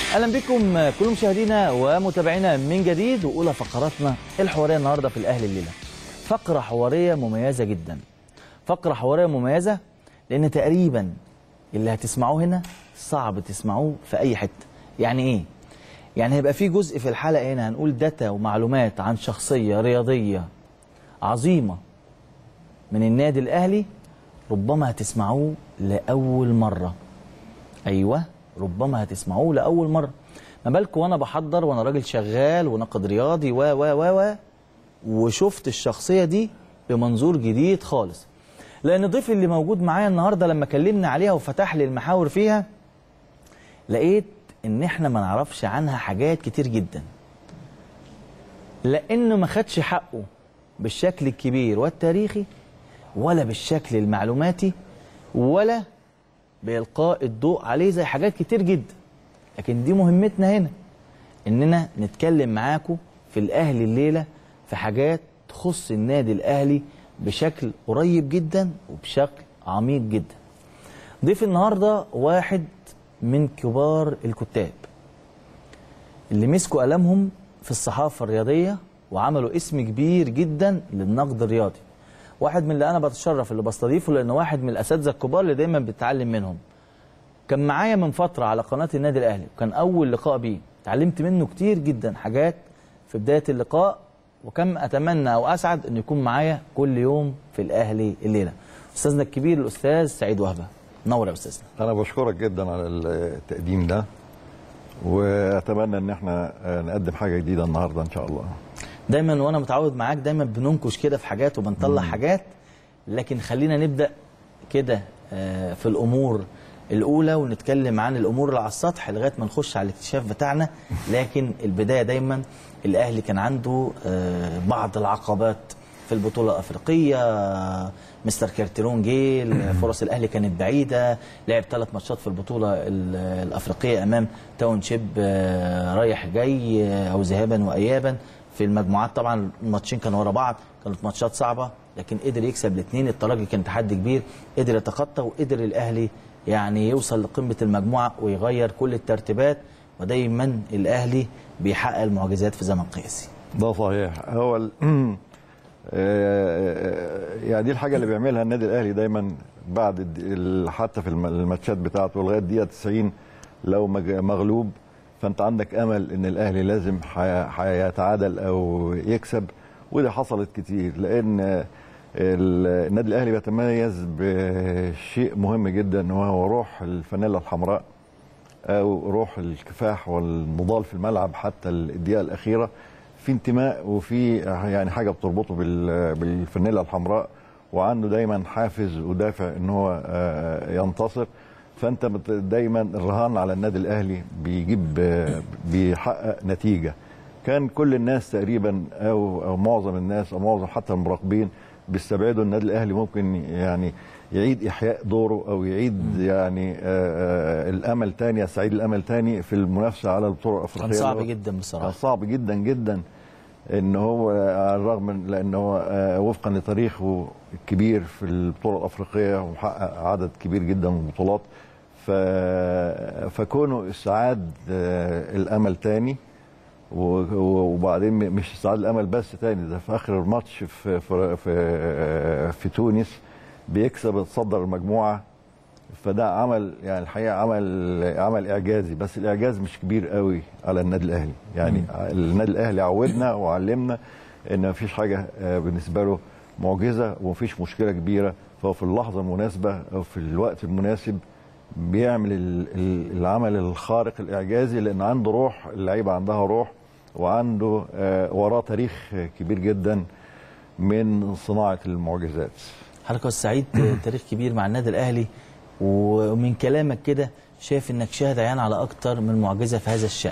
اهلا بكم كل مشاهدينا ومتابعينا من جديد واولى فقراتنا الحواريه النهارده في الاهلي الليله فقره حواريه مميزه جدا فقره حواريه مميزه لان تقريبا اللي هتسمعوه هنا صعب تسمعوه في اي حته يعني ايه يعني هيبقى في جزء في الحلقه هنا هنقول داتا ومعلومات عن شخصيه رياضيه عظيمه من النادي الاهلي ربما هتسمعوه لاول مره ايوه ربما هتسمعوه لاول مره ما بالكم وانا بحضر وانا راجل شغال وناقد رياضي و و و و وشفت الشخصيه دي بمنظور جديد خالص لان الضيف اللي موجود معايا النهارده لما كلمنا عليها وفتح لي المحاور فيها لقيت ان احنا ما نعرفش عنها حاجات كتير جدا لانه ما خدش حقه بالشكل الكبير والتاريخي ولا بالشكل المعلوماتي ولا بإلقاء الضوء عليه زي حاجات كتير جدا لكن دي مهمتنا هنا إننا نتكلم معاكم في الأهلي الليلة في حاجات تخص النادي الأهلي بشكل قريب جدا وبشكل عميق جدا ضيف النهاردة واحد من كبار الكتاب اللي مسكوا قلمهم في الصحافة الرياضية وعملوا اسم كبير جدا للنقد الرياضي واحد من اللي انا بتشرف اللي بستضيفه لانه واحد من الاساتذه الكبار اللي دايما بتعلم منهم كان معايا من فتره على قناه النادي الاهلي وكان اول لقاء بيه اتعلمت منه كتير جدا حاجات في بدايه اللقاء وكم اتمنى او اسعد انه يكون معايا كل يوم في الاهلي الليله استاذنا الكبير الاستاذ سعيد وهبه نور يا استاذنا انا بشكرك جدا على التقديم ده واتمنى ان احنا نقدم حاجه جديده النهارده ان شاء الله دايما وانا متعود معاك دايما بننكش كده في حاجات وبنطلع مم. حاجات لكن خلينا نبدا كده في الامور الاولى ونتكلم عن الامور اللي على السطح لغايه ما نخش على الاكتشاف بتاعنا لكن البدايه دايما الاهلي كان عنده بعض العقبات في البطوله الافريقيه مستر كارتيرون جه فرص الاهلي كانت بعيده لعب ثلاث ماتشات في البطوله الافريقيه امام تاون شيب رايح جاي او ذهابا وايابا في المجموعات طبعا الماتشين كانوا ورا بعض كانت ماتشات صعبه لكن قدر يكسب الاثنين الترجي كان تحدي كبير قدر يتخطى وقدر الاهلي يعني يوصل لقمه المجموعه ويغير كل الترتيبات ودايما الاهلي بيحقق المعجزات في زمن قياسي ده صحيح هو ال... يعني دي الحاجه اللي بيعملها النادي الاهلي دايما بعد ال... حتى في الماتشات بتاعته لغايه دقيقه 90 لو مغلوب فانت عندك امل ان الاهلي لازم هيتعادل او يكسب ودي حصلت كتير لان النادي الاهلي بيتميز بشيء مهم جدا وهو روح الفانيلا الحمراء او روح الكفاح والنضال في الملعب حتى الدقيقه الاخيره في انتماء وفي يعني حاجه بتربطه بالفانيلا الحمراء وعنده دايما حافز ودافع ان هو ينتصر فانت دايما الرهان على النادي الاهلي بيجيب بيحقق نتيجه كان كل الناس تقريبا او او معظم الناس او معظم حتى المراقبين بيستبعدوا النادي الاهلي ممكن يعني يعيد احياء دوره او يعيد يعني آآ آآ الامل تاني يستعيد الامل تاني في المنافسه على البطوله الافريقيه كان صعب جدا بصراحه كان صعب جدا جدا ان هو على الرغم من لان هو وفقا لتاريخه الكبير في البطوله الافريقيه ومحقق عدد كبير جدا من البطولات ف... فكونه استعاد الامل تاني وبعدين مش استعاد الامل بس تاني ده في اخر الماتش في في في, في تونس بيكسب يتصدر المجموعه فده عمل يعني الحقيقه عمل عمل اعجازي بس الاعجاز مش كبير قوي على النادي الاهلي يعني النادي الاهلي عودنا وعلمنا ان مفيش حاجه بالنسبه له معجزه ومفيش مشكله كبيره فهو في اللحظه المناسبه او في الوقت المناسب بيعمل العمل الخارق الاعجازي لان عنده روح اللعيبه عندها روح وعنده وراه تاريخ كبير جدا من صناعه المعجزات حضرتك السعيد تاريخ كبير مع النادي الاهلي ومن كلامك كده شايف انك شاهد عيان على اكتر من معجزه في هذا الشان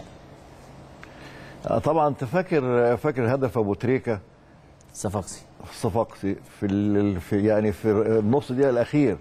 طبعا انت فاكر فاكر هدف ابو تريكه صفاقسي صفاقسي في, ال... في يعني في النص دقيقه الاخير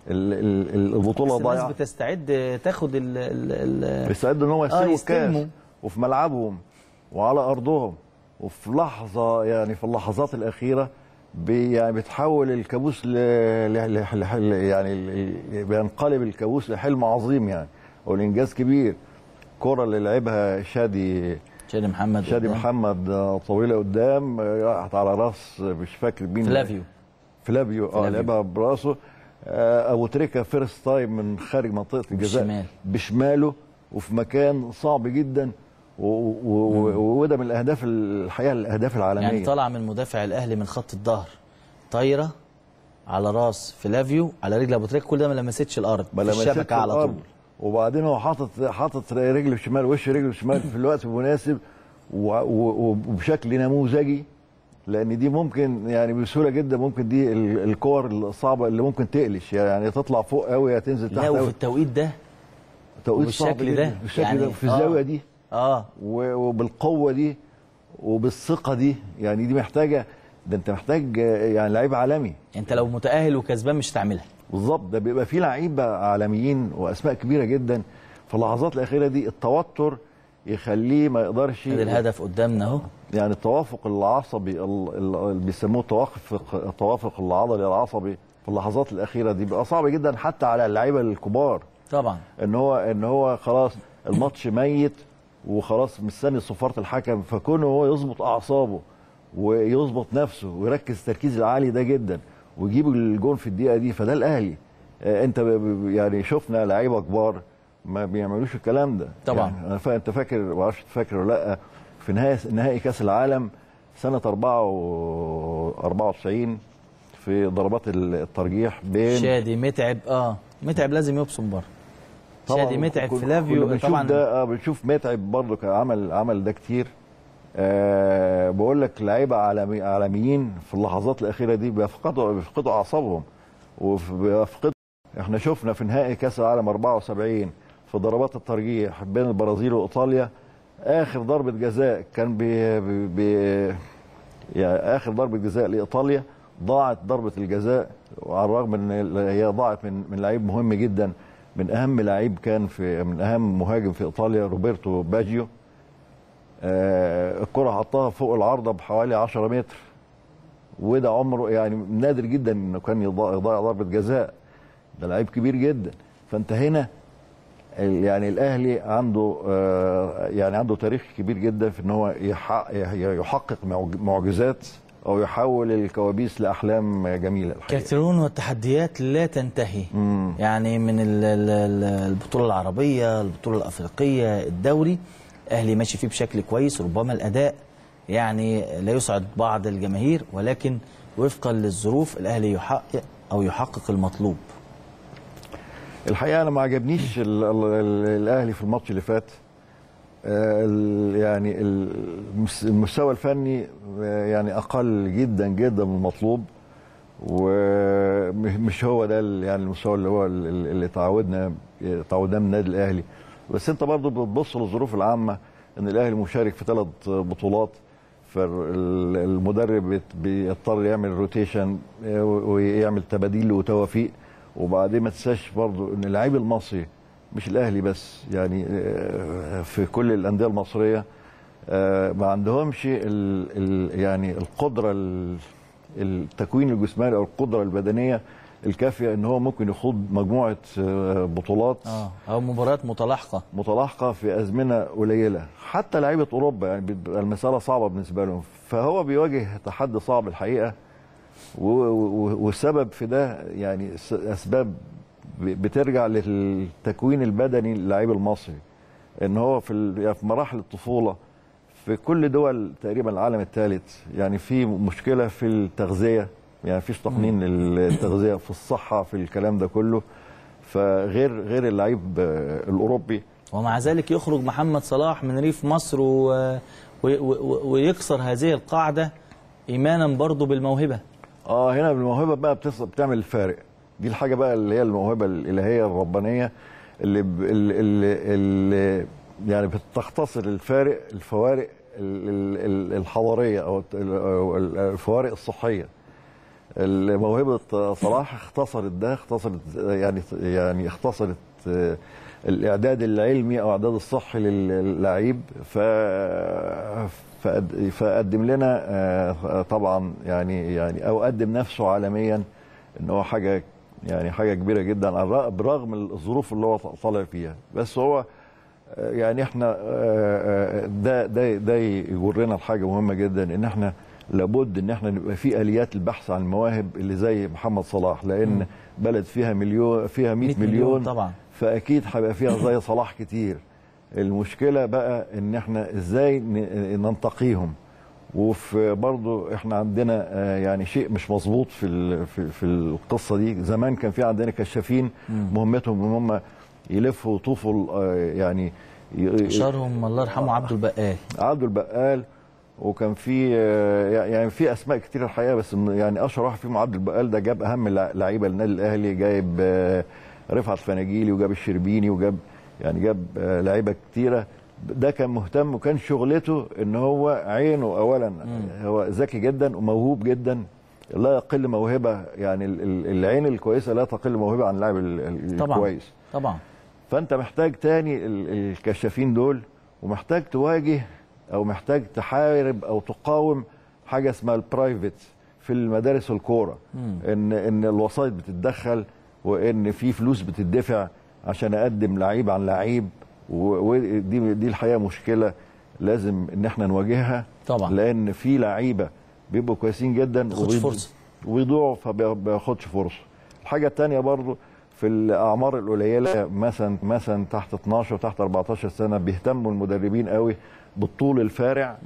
البطوله ضايعه الناس بتستعد تاخد ال ال بيستعدوا ان هم يستلموا الكاس وفي ملعبهم وعلى ارضهم وفي لحظه يعني في اللحظات الاخيره بي يعني بتحول الكابوس ل... ل... ل... يعني بينقلب الكابوس لحلم عظيم يعني والانجاز كبير الكره اللي لعبها شادي شادي محمد شادي قدام. محمد آه، طويله قدام آه، راحت على راس آه، مش فاكر مين فلافيو فلافيو اه فلافيو. لعبها براسه آه، ابو تريكه فيرست تايم من خارج منطقه الجزاء بالشمال. بشماله وفي مكان صعب جدا و- و- و- وده من الاهداف الحقيقه الاهداف العالميه يعني طالعه من مدافع الاهلي من خط الظهر طايره على راس فلافيو على رجل ابو تريكه كل ده ما لمستش الارض ما في لمستش الشبكه على الأرض. طول وبعدين هو حاطط حاطط رجله الشمال وش رجله الشمال في الوقت المناسب و- و- وبشكل نموذجي لان دي ممكن يعني بسهوله جدا ممكن دي ال- الكور الصعبه اللي ممكن تقلش يعني تطلع فوق قوي يا تنزل تحت لا وفي قوي التوقيت ده توقيت صعب وبالشكل جدا. ده. بالشكل يعني ده في آه. الزاويه دي اه و- وبالقوه دي وبالثقه دي يعني دي محتاجه ده انت محتاج آه، يعني لعيب عالمي انت لو متاهل وكسبان مش هتعملها بالظبط ده بيبقى فيه لعيبه عالميين واسماء كبيره جدا في اللحظات الاخيره دي التوتر يخليه ما يقدرش ادي الهدف قدامنا اهو يعني التوافق العصبي ال- ال- اللي بيسموه التوافق التوافق العضلي العصبي في اللحظات الاخيره دي بيبقى صعب جدا حتى على اللعيبه الكبار طبعا ان هو ان هو خلاص الماتش ميت وخلاص مستني صفاره الحكم فكونه هو يظبط اعصابه ويظبط نفسه ويركز التركيز العالي ده جدا ويجيب الجون في الدقيقه دي فده الاهلي آه، انت ب- ب- يعني شفنا لعيبه كبار ما بيعملوش الكلام ده طبعا. يعني انا فا- انت فاكر ما اعرفش فاكر ولا لا في نهايه نهائي كاس العالم سنه 94 في ضربات الترجيح بين شادي متعب اه متعب لازم يبصم بره طبعاً شادي متعب كنا- كنا فلافيو بنشوف طبعا ده اه بنشوف متعب برضه كان عمل عمل ده كتير آه بقول لك لعيبه عالمي عالميين في اللحظات الاخيره دي بيفقدوا بيفقدوا اعصابهم وبيفقدوا احنا شفنا في نهائي كاس العالم 74 في ضربات الترجيح بين البرازيل وايطاليا اخر ضربه جزاء كان بي بي بي يعني اخر ضربه جزاء لايطاليا ضاعت ضربه الجزاء وعلى الرغم ان هي ضاعت من من لعيب مهم جدا من اهم لعيب كان في من اهم مهاجم في ايطاليا روبرتو باجيو آه الكره حطها فوق العارضه بحوالي 10 متر وده عمره يعني نادر جدا انه كان يضيع يضيع ضربه جزاء ده لعيب كبير جدا فانت هنا ال- يعني الاهلي عنده آه، يعني عنده تاريخ كبير جدا في ان هو يحقق, يحقق معج- معجزات او يحول الكوابيس لاحلام جميله الحقيقه كارترون والتحديات لا تنتهي مم. يعني من ال- ال- ال- البطوله العربيه البطوله الافريقيه الدوري الاهلي ماشي فيه بشكل كويس ربما الاداء يعني لا يسعد بعض الجماهير ولكن وفقا للظروف الاهلي يحقق او يحقق المطلوب الحقيقه انا ما عجبنيش ال- ال- ال- الاهلي في الماتش اللي فات آه، ال- يعني المس- المستوى الفني آه، يعني اقل جدا جدا من المطلوب ومش هو ده ال- يعني المستوى اللي هو ال- ال- اللي تعودنا تعودنا من النادي الاهلي بس انت برضو بتبص للظروف العامه ان الاهلي مشارك في ثلاث بطولات فالمدرب بيت- بيضطر يعمل روتيشن آه، ويعمل تباديل وتوافيق وبعدين ما تنساش برضو ان اللعيب المصري مش الاهلي بس يعني آه، في كل الانديه المصريه آه، ما عندهمش ال ال يعني القدره ال- التكوين الجسماني او القدره البدنيه الكافيه ان هو ممكن يخوض مجموعه آه، بطولات اه او مباريات متلاحقه متلاحقه في ازمنه قليله حتى لعيبه اوروبا يعني بتبقى المساله صعبه بالنسبه لهم فهو بيواجه تحدي صعب الحقيقه و- و- والسبب في ده يعني س- اسباب ب- بترجع للتكوين البدني للعيب المصري ان هو في ال- يعني في مراحل الطفوله في كل دول تقريبا العالم الثالث يعني في مشكله في التغذيه يعني فيش تقنين للتغذيه في الصحه في الكلام ده كله فغير غير اللعيب آه، الاوروبي ومع ذلك يخرج محمد صلاح من ريف مصر و... و... و... ويكسر هذه القاعده ايمانا برضه بالموهبه اه هنا الموهبه بقى بتص... بتعمل الفارق دي الحاجه بقى اللي هي الموهبه الالهيه الربانيه اللي ب... اللي, اللي, اللي يعني بتختصر الفارق الفوارق ال- ال- ال- الحضاريه او الت- ال- أو ال- الفوارق الصحيه موهبه صلاح اختصرت ده اختصرت يعني يعني اختصرت آه، الاعداد العلمي او الاعداد الصحي للعيب ف فقد- فقدم لنا آه، طبعا يعني يعني او قدم نفسه عالميا ان هو حاجه يعني حاجه كبيره جدا على الرغم- برغم الظروف اللي هو طالع فيها بس هو آه، يعني احنا آه، آه، ده ده ده يجرنا لحاجه مهمه جدا ان احنا لابد ان احنا نبقى في اليات البحث عن المواهب اللي زي محمد صلاح لان بلد فيها مليون فيها 100 100 مليون مليون طبعا. فاكيد هيبقى فيها زي صلاح كتير المشكله بقى ان احنا ازاي ن- ننتقيهم وفي برضو احنا عندنا آه، يعني شيء مش مظبوط في ال- في في القصه دي زمان كان في عندنا كشافين مهمتهم ان هم يلفوا ويطوفوا آه، يعني ي- اشهرهم الله يرحمه عبد البقال عبد البقال وكان في آه، يعني في اسماء كتير الحقيقه بس من- يعني اشهر واحد فيهم عبد البقال ده جاب اهم اللع- لعيبه النادي الاهلي جايب آه، رفعت فناجيلي وجاب الشربيني وجاب يعني جاب آه، لعيبه كتيره ده كان مهتم وكان شغلته ان هو عينه اولا هو ذكي جدا وموهوب جدا لا يقل موهبه يعني ال- ال- العين الكويسه لا تقل موهبه عن اللاعب ال- ال- طبعا الكويس طبعا فانت محتاج تاني ال- الكشافين دول ومحتاج تواجه او محتاج تحارب او تقاوم حاجه اسمها البرايفت في المدارس الكوره ان ان الوسائط بتتدخل وان في فلوس بتدفع عشان اقدم لعيب عن لعيب و- ودي دي الحقيقه مشكله لازم ان احنا نواجهها طبعا. لان في لعيبه بيبقوا كويسين جدا بياخدش وبيض- فرصة. وبيضيعوا فما بياخدش فرصه الحاجه الثانيه برضو في الاعمار القليله مثلا مثلا تحت 12 تحت 14 سنه بيهتموا المدربين قوي بالطول الفارع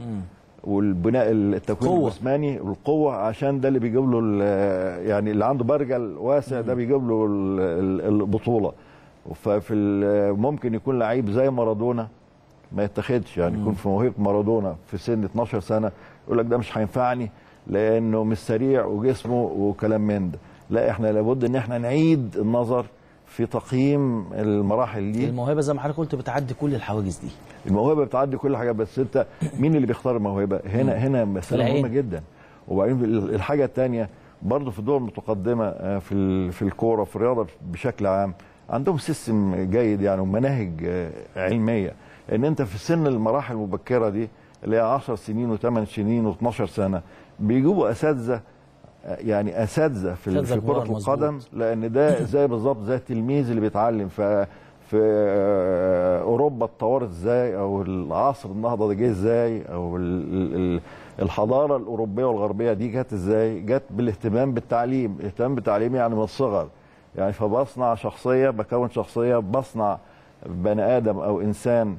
والبناء التكوين قوة. الجسماني والقوه عشان ده اللي بيجيب له ال- يعني اللي عنده برجل واسع ده بيجيب له ال- ال- البطوله ففي ال- ممكن يكون لعيب زي مارادونا ما يتخدش يعني يكون في موهبه مارادونا في سن 12 سنه يقول لك ده مش هينفعني لانه مش سريع وجسمه وكلام من ده لا احنا لابد ان احنا نعيد النظر في تقييم المراحل دي الموهبه زي ما حضرتك قلت بتعدي كل الحواجز دي الموهبه بتعدي كل حاجه بس انت مين اللي بيختار الموهبه هنا هنا مساله العين. مهمه جدا وبعدين الحاجه الثانيه برضه في الدول المتقدمه آه، في ال- في الكوره في الرياضه بشكل عام عندهم سيستم جيد يعني ومناهج آه، علميه ان انت في سن المراحل المبكره دي اللي هي 10 سنين و8 سنين و12 سنه بيجيبوا اساتذه آه، يعني اساتذه في ال- أساتذة في كره كبار، القدم مظبوط. لان ده زي بالظبط زي التلميذ اللي بيتعلم ف في آه، اوروبا اتطورت ازاي او العصر النهضه ده جه ازاي او ال- ال- الحضاره الاوروبيه والغربيه دي جت ازاي جت بالاهتمام بالتعليم اهتمام بالتعليم يعني من الصغر يعني فبصنع شخصيه بكون شخصيه بصنع بني ادم او انسان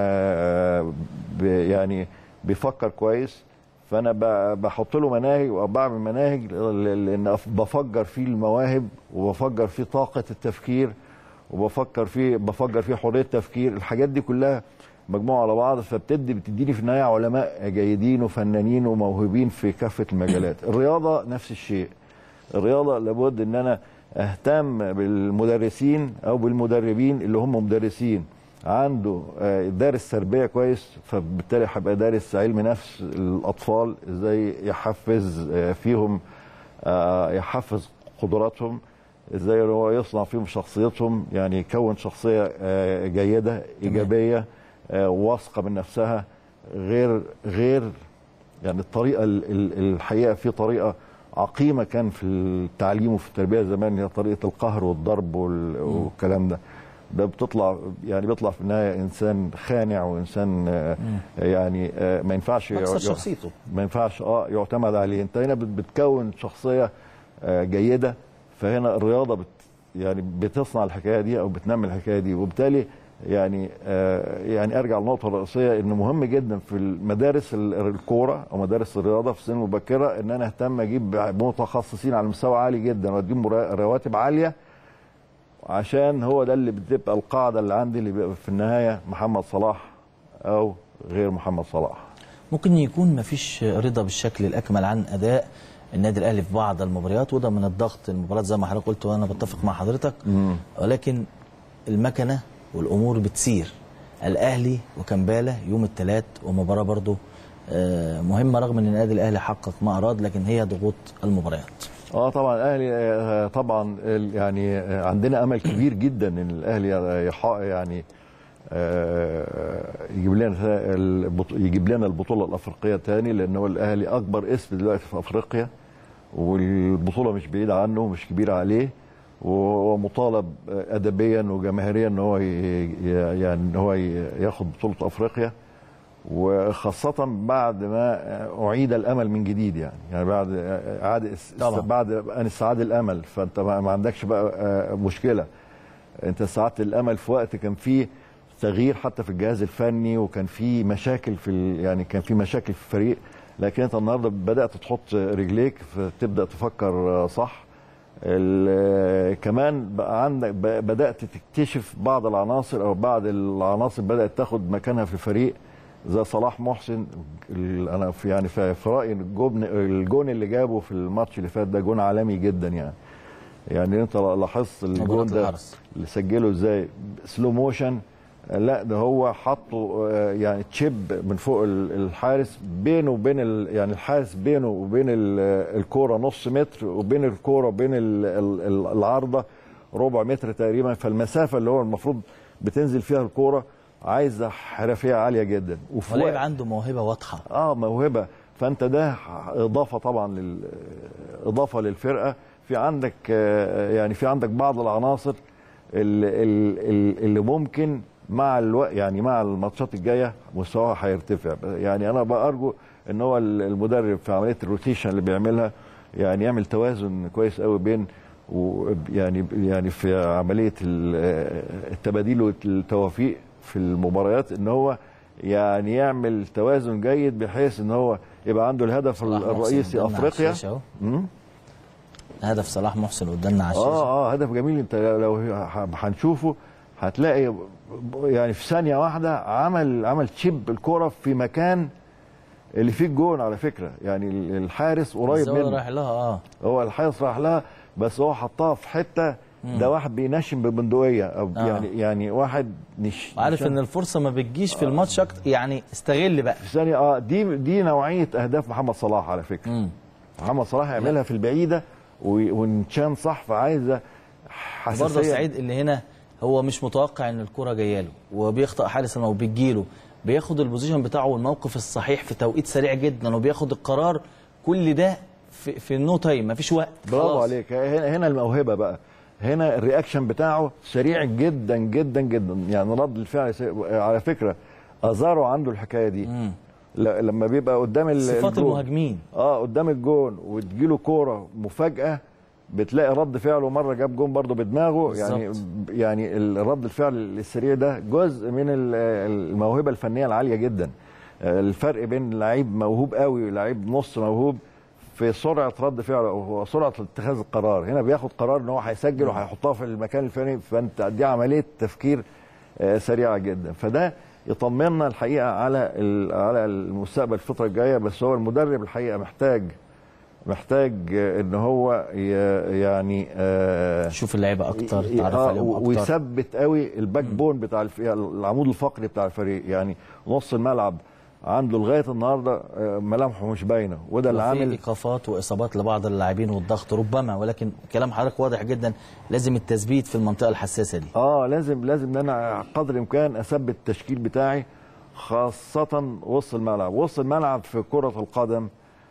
آه، ب- يعني بيفكر كويس فانا ب- بحط له مناهج وبعمل مناهج ل- لان أف- بفجر فيه المواهب وبفجر فيه طاقه التفكير وبفكر فيه بفجر فيه حريه التفكير الحاجات دي كلها مجموعه على بعض فبتدي بتديني في النهايه علماء جيدين وفنانين وموهوبين في كافه المجالات الرياضه نفس الشيء الرياضه لابد ان انا اهتم بالمدرسين او بالمدربين اللي هم مدرسين عنده آه، دارس تربيه كويس فبالتالي هيبقى دارس علم نفس الاطفال ازاي يحفز آه، فيهم آه، يحفز قدراتهم ازاي إن هو يصنع فيهم شخصيتهم يعني يكون شخصيه آه، جيده ايجابيه آه، واثقه من نفسها غير غير يعني الطريقه ال- ال- الحقيقه في طريقه عقيمه كان في التعليم وفي التربيه زمان هي طريقه القهر والضرب وال- والكلام ده ده بتطلع يعني بيطلع في النهايه انسان خانع وانسان آه، يعني آه، ما ينفعش مكسر يع- شخصيته ما ينفعش اه يعتمد عليه انت هنا بت- بتكون شخصيه آه، جيده فهنا الرياضه بت يعني بتصنع الحكايه دي او بتنمي الحكايه دي وبالتالي يعني آه يعني ارجع للنقطه الرئيسيه ان مهم جدا في المدارس ال- الكوره او مدارس الرياضه في سن مبكره ان انا اهتم اجيب متخصصين على مستوى عالي جدا واديهم مرا- رواتب عاليه عشان هو ده اللي بتبقى القاعده اللي عندي اللي بيبقى في النهايه محمد صلاح او غير محمد صلاح ممكن يكون مفيش رضا بالشكل الاكمل عن اداء النادي الاهلي في بعض المباريات وده من الضغط المباريات زي ما حضرتك قلت وانا بتفق مع حضرتك ولكن المكنه والامور بتسير الاهلي وكمباله يوم الثلاث ومباراه برضه آه، مهمه رغم ان النادي الاهلي حقق ما اراد لكن هي ضغوط المباريات اه طبعا الاهلي آه، طبعا ال- يعني آه، عندنا امل كبير جدا ان الاهلي يحقق يعني آه، يجيب لنا البط- يجيب لنا البطوله الافريقيه تاني لان هو الاهلي اكبر اسم دلوقتي في افريقيا والبطوله مش بعيده عنه مش كبيره عليه وهو مطالب ادبيا وجماهيريا ان هو ي- ي- يعني ان هو ي- ياخد بطوله افريقيا وخاصة بعد ما أعيد الأمل من جديد يعني يعني بعد إعادة طبعا. بعد أن استعاد الأمل فأنت ما ما عندكش بقى آه، مشكلة أنت استعدت الأمل في وقت كان فيه تغيير حتى في الجهاز الفني وكان في مشاكل في ال- يعني كان في مشاكل في الفريق لكن أنت النهارده بدأت تحط رجليك فتبدأ تفكر آه، صح ال- كمان بقى عندك ب- بدات تكتشف بعض العناصر او بعض العناصر بدات تاخد مكانها في الفريق زي صلاح محسن ال- انا في يعني في في رايي إن الجون الجون اللي جابه في الماتش اللي فات ده جون عالمي جدا يعني يعني انت لاحظت الجون مباراة ده الحرس. اللي سجله ازاي سلو موشن لا ده هو حطه آه، يعني تشيب من فوق ال- الحارس بينه وبين ال- يعني الحارس بينه وبين ال- الكوره نص متر وبين الكوره وبين ال- ال- ال- العارضه ربع متر تقريبا فالمسافه اللي هو المفروض بتنزل فيها الكوره عايزه حرفيه عاليه جدا وفي ولاعب وقت- عنده موهبه واضحه اه موهبه فانت ده اضافه طبعا لل اضافه للفرقه في عندك آه، يعني في عندك بعض العناصر اللي, اللي, اللي ممكن مع الوقت يعني مع الماتشات الجايه مستواها هيرتفع يعني انا بارجو ان هو المدرب في عمليه الروتيشن اللي بيعملها يعني يعمل توازن كويس قوي بين ويعني يعني في عمليه ال- التباديل والتوافيق في المباريات ان هو يعني يعمل توازن جيد بحيث ان هو يبقى عنده الهدف صلاح محسن الرئيسي قدامنا على افريقيا الشاشة أهو. مم؟ هدف صلاح محسن قدامنا على الشاشه اه اه هدف جميل انت لو ه- هنشوفه هتلاقي يعني في ثانيه واحده عمل عمل تشيب الكره في مكان اللي فيه الجون على فكره يعني الحارس قريب الزاوية منه رايح لها اه هو الحارس راح لها بس هو حطها في حته ده واحد بينشن ببندقيه او آه. يعني يعني واحد نش عارف نشان- ان الفرصه ما بتجيش في الماتش اكتر يعني استغل بقى في ثانيه اه دي دي نوعيه اهداف محمد صلاح على فكره مم. محمد صلاح يعملها في البعيده و- ونشان صح فعايزه حساسيه برضه سعيد اللي هنا هو مش متوقع ان الكره جايه له وبيخطئ حارس المرمى وبتجيله بياخد البوزيشن بتاعه والموقف الصحيح في توقيت سريع جدا وبياخد القرار كل ده في, في النو تايم مفيش وقت برافو خلاص. عليك هنا هنا الموهبه بقى هنا الرياكشن بتاعه سريع جدا جدا جدا يعني رد الفعل سريع. على فكره ازارو عنده الحكايه دي مم. ل- لما بيبقى قدام ال- صفات الجون المهاجمين اه قدام الجون وتجيله كوره مفاجاه بتلاقي رد فعله مره جاب جون برضه بدماغه يعني بالظبط. يعني ال- رد الفعل السريع ده جزء من ال- الموهبه الفنيه العاليه جدا آه، الفرق بين لعيب موهوب قوي ولعيب نص موهوب في سرعه رد فعله او سرعه اتخاذ القرار هنا بياخد قرار ان هو هيسجل وهيحطها في المكان الفلاني فانت دي عمليه تفكير آه، سريعه جدا فده يطمنا الحقيقه على ال- على المستقبل الفتره الجايه بس هو المدرب الحقيقه محتاج محتاج آه، ان هو ي- يعني آه، شوف اللعيبه اكتر ي- تعرف آه، عليهم اكتر ويثبت قوي الباك بون بتاع الف... يعني العمود الفقري بتاع الفريق يعني نص الملعب عنده لغايه النهارده آه، ملامحه مش باينه وده اللي وفي عامل ايقافات واصابات لبعض اللاعبين والضغط ربما ولكن كلام حضرتك واضح جدا لازم التثبيت في المنطقه الحساسه دي اه لازم لازم ان انا قدر الامكان اثبت التشكيل بتاعي خاصه وسط الملعب وسط الملعب في كره القدم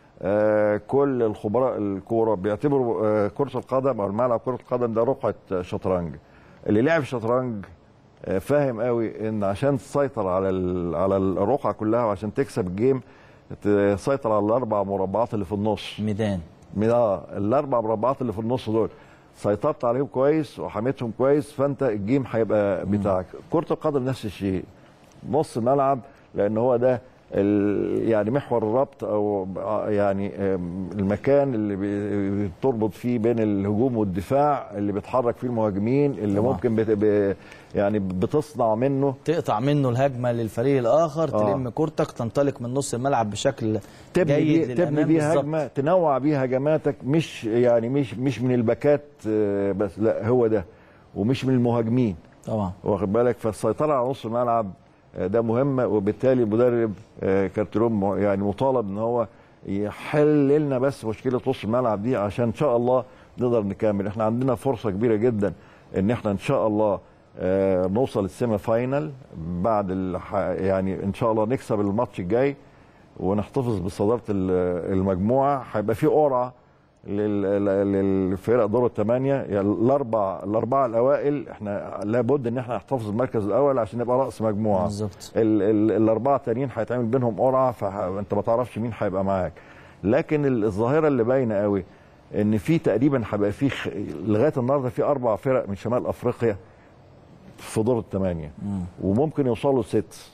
آه كل الخبراء الكوره بيعتبروا آه كره القدم او الملعب كره القدم ده رقعه شطرنج اللي لعب شطرنج آه فاهم قوي ان عشان تسيطر على ال- على الرقعه كلها وعشان تكسب الجيم تسيطر على الاربع مربعات اللي في النص ميدان من اه الاربع مربعات اللي في النص دول سيطرت عليهم كويس وحميتهم كويس فانت الجيم هيبقى بتاعك كره القدم نفس الشيء نص الملعب لان هو ده ال- يعني محور الربط او يعني آم، المكان اللي بي- بتربط فيه بين الهجوم والدفاع اللي بيتحرك فيه المهاجمين اللي طبعا. ممكن بت ب- يعني بتصنع منه تقطع منه الهجمه للفريق الاخر آه. تلم كورتك تنطلق من نص الملعب بشكل تبني جيد بيه تبني للامام بيه بالظبط. هجمه تنوع بيه هجماتك مش يعني مش مش من الباكات آه، بس لا هو ده ومش من المهاجمين طبعا واخد بالك فالسيطره على نص الملعب آه، ده مهمه وبالتالي المدرب آه، كارتيرون م- يعني مطالب ان هو يحل لنا بس مشكله نص الملعب دي عشان ان شاء الله نقدر نكمل احنا عندنا فرصه كبيره جدا ان احنا ان شاء الله آه، نوصل السيمي فاينل بعد الح- يعني ان شاء الله نكسب الماتش الجاي ونحتفظ بصداره ال- المجموعه هيبقى في قرعه لل- لل- للفرق دور الثمانيه يعني الاربع الاربعه الاوائل احنا لابد ان احنا نحتفظ بالمركز الاول عشان نبقى راس مجموعه بالظبط. ال ال الاربعه التانيين هيتعمل بينهم قرعه فانت ما تعرفش مين هيبقى معاك لكن ال- الظاهره اللي باينه قوي ان في تقريبا هيبقى في خ... لغايه النهارده في اربع فرق من شمال افريقيا في دور الثمانيه وممكن يوصلوا ست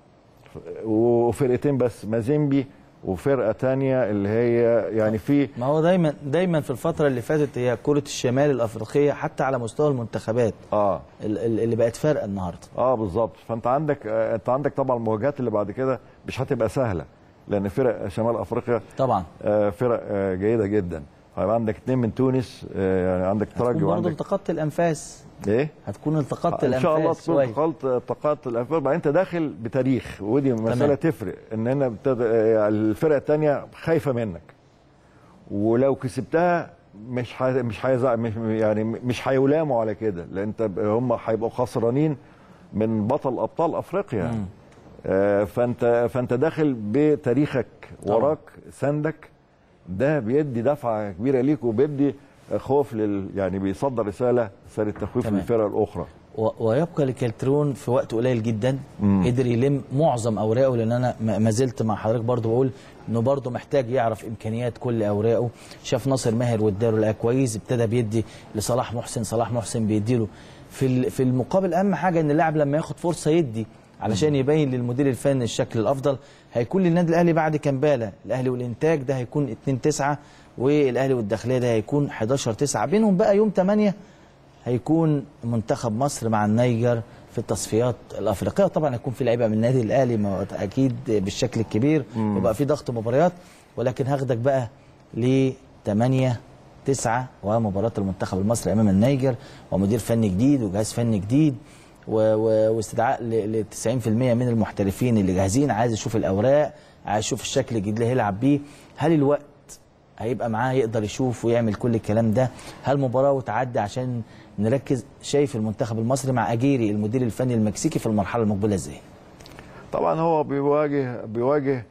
وفرقتين بس مازيمبي وفرقه تانية اللي هي يعني في ما هو دايما دايما في الفتره اللي فاتت هي كره الشمال الافريقيه حتى على مستوى المنتخبات اه ال- ال- اللي بقت فارقه النهارده اه بالظبط فانت عندك آه انت عندك طبعا المواجهات اللي بعد كده مش هتبقى سهله لان فرق شمال افريقيا طبعا آه فرق آه جيده جدا هيبقى عندك اثنين من تونس آه يعني عندك ترجي هتكون برضه وعندك التقطت الانفاس ايه هتكون التقطت ان شاء الله الانفاس تكون شوية. التقطت التقاط الانفاس بعدين انت داخل بتاريخ ودي مساله تفرق ان هنا بتد... آه، الفرقه الثانيه خايفه منك ولو كسبتها مش ح... مش هيزع... مش يعني مش هيلاموا على كده لان انت ب- هم هيبقوا خسرانين من بطل ابطال افريقيا يعني. آه فانت فانت داخل بتاريخك طبعاً. وراك سندك ده بيدي دفعه كبيره ليك وبيدي خوف لل يعني بيصدر رساله رساله تخويف تمام. للفرق الاخرى و- ويبقى لكالترون في وقت قليل جدا قدر يلم معظم اوراقه لان انا ما ما زلت مع حضرتك برضه بقول انه برضه محتاج يعرف امكانيات كل اوراقه شاف ناصر ماهر واداله لقاه كويس ابتدى بيدي لصلاح محسن صلاح محسن بيديله في ال- في المقابل اهم حاجه ان اللاعب لما ياخد فرصه يدي علشان يبين للمدير الفني الشكل الافضل هيكون للنادي الاهلي بعد كامبالا الاهلي والانتاج ده هيكون 2 9 والاهلي والداخليه ده هيكون 11 9 بينهم بقى يوم 8 هيكون منتخب مصر مع النيجر في التصفيات الافريقيه طبعا هيكون في لعيبه من النادي الاهلي ما هو اكيد بالشكل الكبير يبقى في ضغط مباريات ولكن هاخدك بقى ل 8 9 ومباراه المنتخب المصري امام النيجر ومدير فني جديد وجهاز فني جديد و- و- واستدعاء ل 90% من المحترفين اللي جاهزين عايز يشوف الاوراق عايز يشوف الشكل الجديد اللي هيلعب بيه هل الوقت هيبقى معاه يقدر يشوف ويعمل كل الكلام ده هل مباراة وتعدي عشان نركز شايف المنتخب المصري مع أجيري المدير الفني المكسيكي في المرحلة المقبلة ازاي طبعا هو بيواجه بيواجه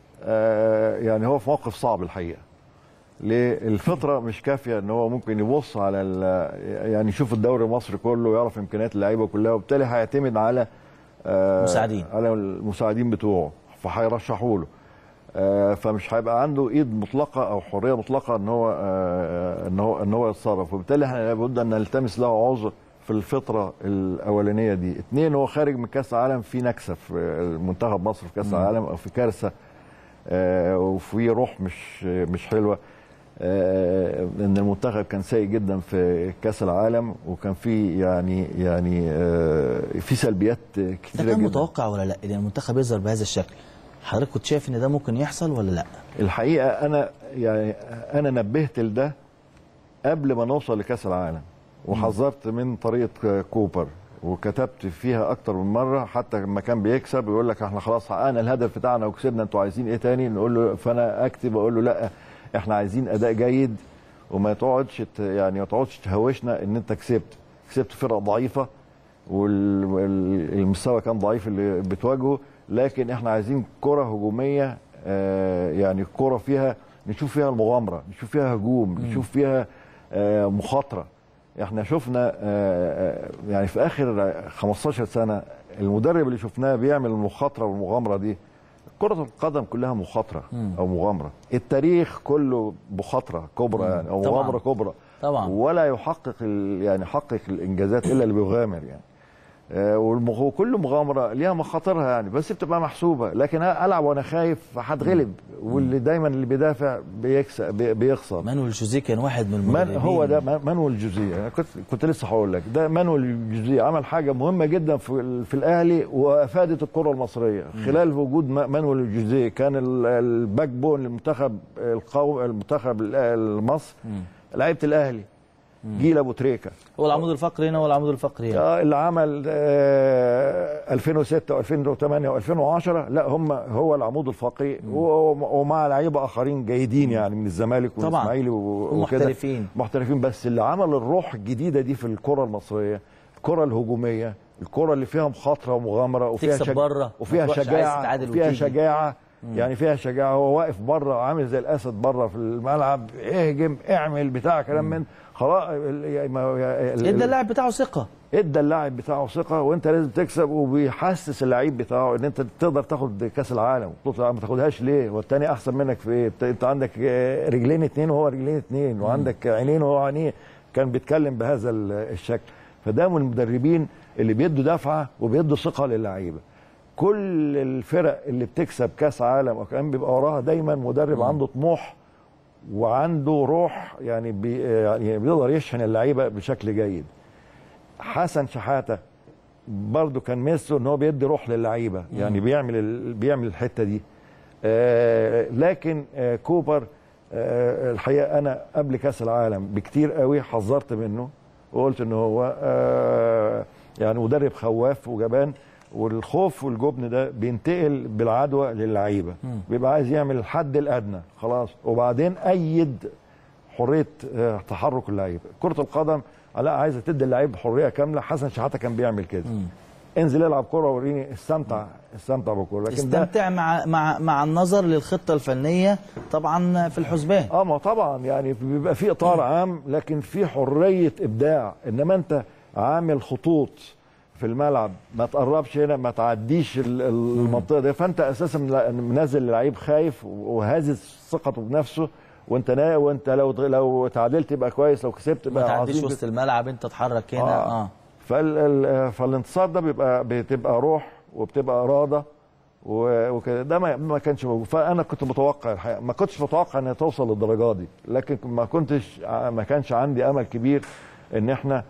آه يعني هو في موقف صعب الحقيقه ليه الفتره مش كافيه ان هو ممكن يبص على ال- يعني يشوف الدوري المصري كله ويعرف امكانيات اللعيبه كلها وبالتالي هيعتمد على آه مساعدين. على المساعدين بتوعه فهيرشحوا له آه فمش هيبقى عنده ايد مطلقه او حريه مطلقه ان هو آه ان هو ان هو يتصرف وبالتالي احنا لابد ان نلتمس له عذر في الفتره الاولانيه دي اثنين هو خارج من كاس العالم في نكسه في منتخب مصر في كاس العالم او في كارثه آه وفي روح مش مش حلوه آه ان المنتخب كان سيء جدا في كاس العالم وكان في يعني يعني آه في سلبيات ده كتيره كان جدا متوقع ولا لا ان المنتخب يظهر بهذا الشكل حضرتك كنت شايف ان ده ممكن يحصل ولا لا الحقيقه انا يعني انا نبهت لده قبل ما نوصل لكاس العالم وحذرت من طريقه كوبر وكتبت فيها اكتر من مره حتى لما كان بيكسب يقول لك احنا خلاص حققنا الهدف بتاعنا وكسبنا انتوا عايزين ايه تاني نقول له فانا اكتب اقول له لا احنا عايزين اداء جيد وما تقعدش ت- يعني ما تقعدش تهوشنا ان انت كسبت كسبت فرقه ضعيفه والمستوى كان ضعيف اللي بتواجهه لكن احنا عايزين كره هجوميه آه، يعني كره فيها نشوف فيها المغامره نشوف فيها هجوم نشوف فيها آه، مخاطره احنا شفنا آه، آه، يعني في اخر 15 سنه المدرب اللي شفناه بيعمل المخاطره والمغامره دي كرة القدم كلها مخاطرة أو مغامرة التاريخ كله مخاطرة كبرى يعني أو طبعاً. مغامرة كبرى طبعاً. ولا يحقق ال- يعني يحقق الإنجازات إلا اللي بيغامر يعني آه، والمغ- وكل مغامرة ليها مخاطرها يعني بس بتبقى محسوبة لكن ألعب وأنا خايف هتغلب واللي دايما اللي بيدافع بيكسب بي- بيخسر مانويل جوزيه كان واحد من من المدربين هو ده من- مانويل جوزيه انا كنت كنت لسه هقول لك ده مانويل جوزيه عمل حاجه مهمه جدا في ال- في الاهلي وافادت الكره المصريه خلال وجود ما- مانويل جوزيه كان ال- الباك بون للمنتخب القومي المنتخب ال- المصري لعيبه الاهلي جيل ابو تريكه هو العمود الفقري هنا والعمود الفقري هنا آه، اللي عمل آه، 2006 و2008 و2010 لا هم هو العمود الفقري و- ومع لعيبه اخرين جيدين يعني من الزمالك طبعاً. والاسماعيلي و- وكده ومحترفين. محترفين بس اللي عمل الروح الجديده دي في الكره المصريه الكره الهجوميه الكره اللي فيها مخاطره ومغامره وفيها تكسب بره، ما وفيها تروحش عايز شجاعه تتعادل وفيها وتيجي. شجاعه يعني فيها شجاعه هو واقف بره عامل زي الاسد بره في الملعب اهجم اعمل بتاع كلام من خلاص ال- ما- ال- ادى اللاعب بتاعه ثقه ادى اللاعب بتاعه ثقه وانت لازم تكسب وبيحسس اللعيب بتاعه ان انت تقدر تاخد كاس العالم بطولة العالم ما تاخدهاش ليه والتاني احسن منك في ايه انت- انت عندك آه، رجلين اتنين وهو رجلين اتنين وعندك عينين وهو عينيه كان بيتكلم بهذا ال- الشكل فده من المدربين اللي بيدوا دفعه وبيدوا ثقه للعيبه كل الفرق اللي بتكسب كاس عالم وكمان بيبقى وراها دايما مدرب عنده طموح وعنده روح يعني بي يعني بيقدر يشحن اللعيبه بشكل جيد حسن شحاته برضه كان ميزته ان هو بيدي روح للعيبه يعني بيعمل ال- بيعمل الحته دي آه لكن آه كوبر آه الحقيقه انا قبل كاس العالم بكتير قوي حذرت منه وقلت ان هو آه يعني مدرب خواف وجبان والخوف والجبن ده بينتقل بالعدوى للعيبه بيبقى عايز يعمل الحد الادنى خلاص وبعدين ايد حريه آه، تحرك اللعيبه كره القدم لا عايزه تدي اللعيب حريه كامله حسن شحاته كان بيعمل كده انزل العب كره وريني استمتع استمتع بالكوره لكن ده استمتع مع مع مع النظر للخطه الفنيه طبعا في الحسبان اه ما طبعا يعني بيبقى في اطار عام لكن في حريه ابداع انما انت عامل خطوط في الملعب ما تقربش هنا ما تعديش ال- ال- المنطقه دي فانت اساسا منزل اللعيب خايف وهازز ثقته بنفسه وانت نا وانت لو لو تعادلت يبقى كويس لو كسبت ما يبقى تعديش عظيم وسط الملعب انت اتحرك هنا اه, فال ال- فالانتصار ده بيبقى بتبقى روح وبتبقى اراده و- وكده ده ما, ما كانش موجود فانا كنت متوقع الحقيقه ما كنتش متوقع انها توصل للدرجه دي لكن ما كنتش ما كانش عندي امل كبير ان احنا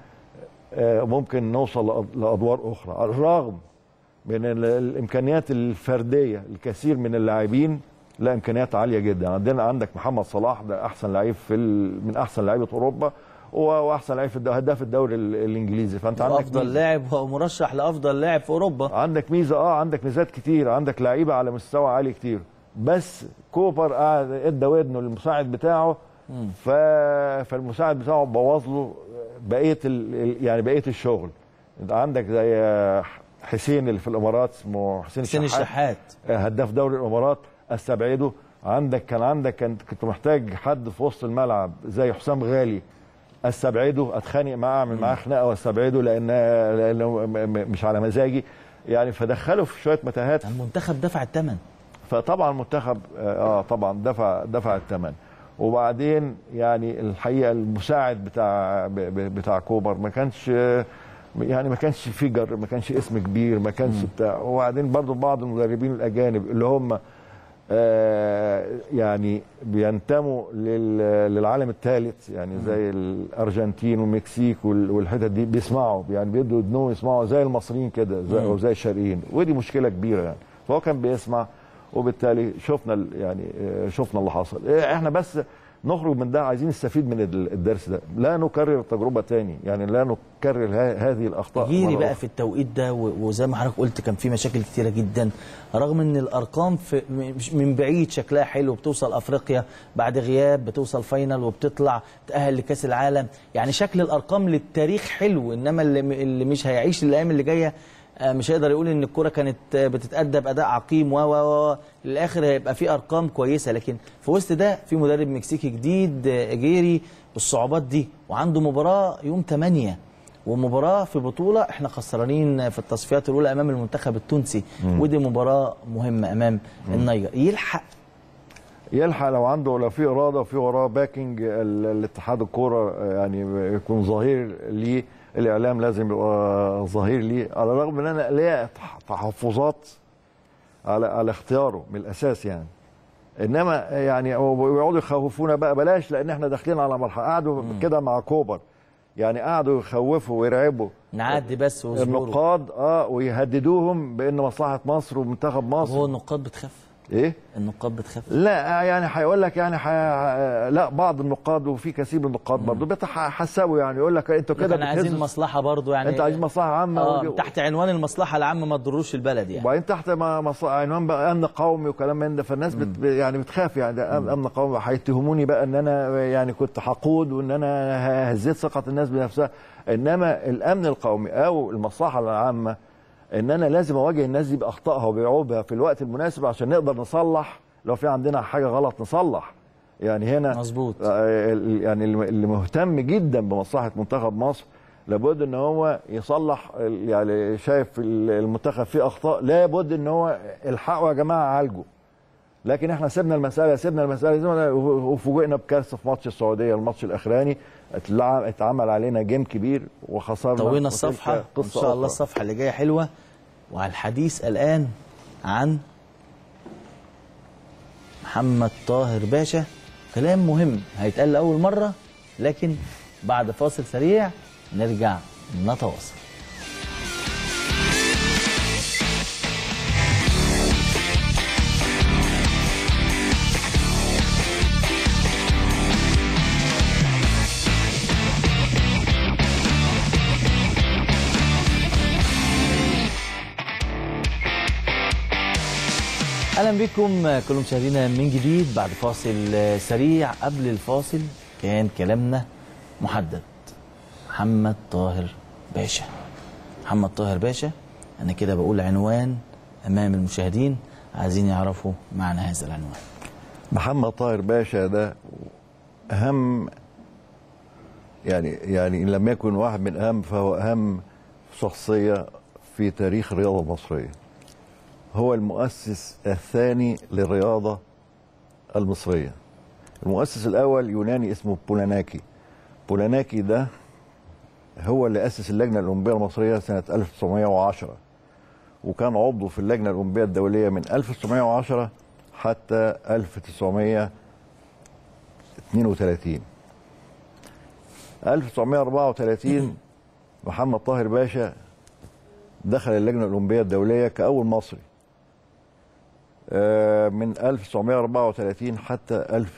آه، ممكن نوصل لأد- لادوار اخرى على الرغم من ال- الامكانيات الفرديه الكثير من اللاعبين لا امكانيات عاليه جدا عندنا عندك محمد صلاح ده احسن لعيب في ال... من احسن لعيبه اوروبا و- واحسن لعيب في الدو... هداف الدوري ال- الانجليزي فانت عندك افضل ميزة. لاعب ومرشح لافضل لاعب في اوروبا عندك ميزه اه عندك ميزات كتير عندك لعيبه على مستوى عالي كتير بس كوبر قاعد ادى ودنه للمساعد بتاعه ف... فالمساعد بتاعه بوظ له بقيه ال... ال- يعني بقيه الشغل انت عندك زي حسين اللي في الامارات اسمه حسين, حسين الشحات هداف دوري الامارات استبعده عندك كان عندك كان كنت محتاج حد في وسط الملعب زي حسام غالي استبعده اتخانق معاه اعمل معاه خناقه واستبعده لان لانه م- م- مش على مزاجي يعني فدخله في شويه متاهات المنتخب دفع الثمن فطبعا المنتخب اه طبعا دفع دفع الثمن وبعدين يعني الحقيقه المساعد بتاع ب- ب- بتاع كوبر ما كانش يعني ما كانش فيجر ما كانش اسم كبير ما كانش بتاع وبعدين برضو بعض المدربين الاجانب اللي هم آه يعني بينتموا لل- للعالم الثالث يعني زي الارجنتين والمكسيك وال- والحتت دي بيسمعوا يعني بيدوا ودنهم يسمعوا زي المصريين كده زي او زي الشرقيين ودي مشكله كبيره يعني فهو كان بيسمع وبالتالي شفنا ال- يعني آه، شفنا اللي حصل إيه، احنا بس نخرج من ده عايزين نستفيد من ال- الدرس ده لا نكرر التجربه تاني يعني لا نكرر ه- هذه الاخطاء جيري مرة بقى أخرى. في التوقيت ده و- وزي ما حضرتك قلت كان في مشاكل كتيره جدا رغم ان الارقام في مش- من بعيد شكلها حلو بتوصل افريقيا بعد غياب بتوصل فاينل وبتطلع تاهل لكاس العالم يعني شكل الارقام للتاريخ حلو انما اللي, اللي مش هيعيش الايام اللي جايه آه، مش هيقدر يقول ان الكره كانت آه، بتتادى باداء عقيم و و و للاخر هيبقى في ارقام كويسه لكن في وسط ده في مدرب مكسيكي جديد آه، جيري بالصعوبات دي وعنده مباراه يوم 8 ومباراه في بطوله احنا خسرانين في التصفيات الاولى امام المنتخب التونسي ودي مباراه مهمه امام النيجر يلحق يلحق لو عنده لو في اراده وفي وراه باكينج ال- الاتحاد الكوره يعني يكون ظهير ليه الاعلام لازم يبقى ظهير ليه على الرغم ان انا ليا تح- تحفظات على على اختياره من الاساس يعني انما يعني ويقعدوا يخوفونا بقى بلاش لان احنا داخلين على مرحله قعدوا كده مع كوبر يعني قعدوا يخوفوا ويرعبوا نعدي بس واصبروا النقاد اه ويهددوهم بان مصلحه مصر ومنتخب مصر هو النقاد بتخاف ايه النقاد بتخاف لا يعني هيقول لك يعني حي... لا بعض النقاد وفي كثير من النقاد برضه بيتحسبوا يعني يقول لك انتوا كده كده عايزين بتهزوا- مصلحه برضو يعني انت عايز مصلحه عامه اه ودي- تحت عنوان المصلحه العامه ما تضروش البلد يعني وبعدين تحت ما مص... عنوان بقى امن قومي وكلام من ده فالناس بت... يعني بتخاف يعني ده أم- امن قومي هيتهموني بقى ان انا يعني كنت حقود وان انا هزيت ثقه الناس بنفسها انما الامن القومي او المصلحه العامه ان انا لازم اواجه الناس دي باخطائها وبعيوبها في الوقت المناسب عشان نقدر نصلح لو في عندنا حاجه غلط نصلح يعني هنا مظبوط. آه، ال- يعني الم- اللي مهتم جدا بمصلحه منتخب مصر لابد ان هو يصلح ال- يعني شايف ال- المنتخب فيه اخطاء لابد ان هو الحقوا يا جماعه عالجوا لكن احنا سيبنا المساله سيبنا المساله زي ما- وفوجئنا بكارثه في ماتش السعوديه الماتش الاخراني اتلع- اتعمل علينا جيم كبير وخسرنا طوينا وتلك الصفحه وان قصة شاء الله أخرى. الصفحه اللي جايه حلوه وعلى الحديث الان عن محمد طاهر باشا كلام مهم هيتقال لاول مره لكن بعد فاصل سريع نرجع نتواصل اهلا بكم كل مشاهدينا من جديد بعد فاصل سريع قبل الفاصل كان كلامنا محدد محمد طاهر باشا محمد طاهر باشا انا كده بقول عنوان امام المشاهدين عايزين يعرفوا معنى هذا العنوان محمد طاهر باشا ده اهم يعني يعني ان لم يكن واحد من اهم فهو اهم شخصيه في تاريخ الرياضه المصريه هو المؤسس الثاني للرياضه المصريه المؤسس الاول يوناني اسمه بولاناكي بولاناكي ده هو اللي اسس اللجنه الاولمبيه المصريه سنه 1910 وكان عضو في اللجنه الاولمبيه الدوليه من 1910 حتى 1932 1934 محمد طاهر باشا دخل اللجنه الاولمبيه الدوليه كاول مصري آه، من 1934 حتى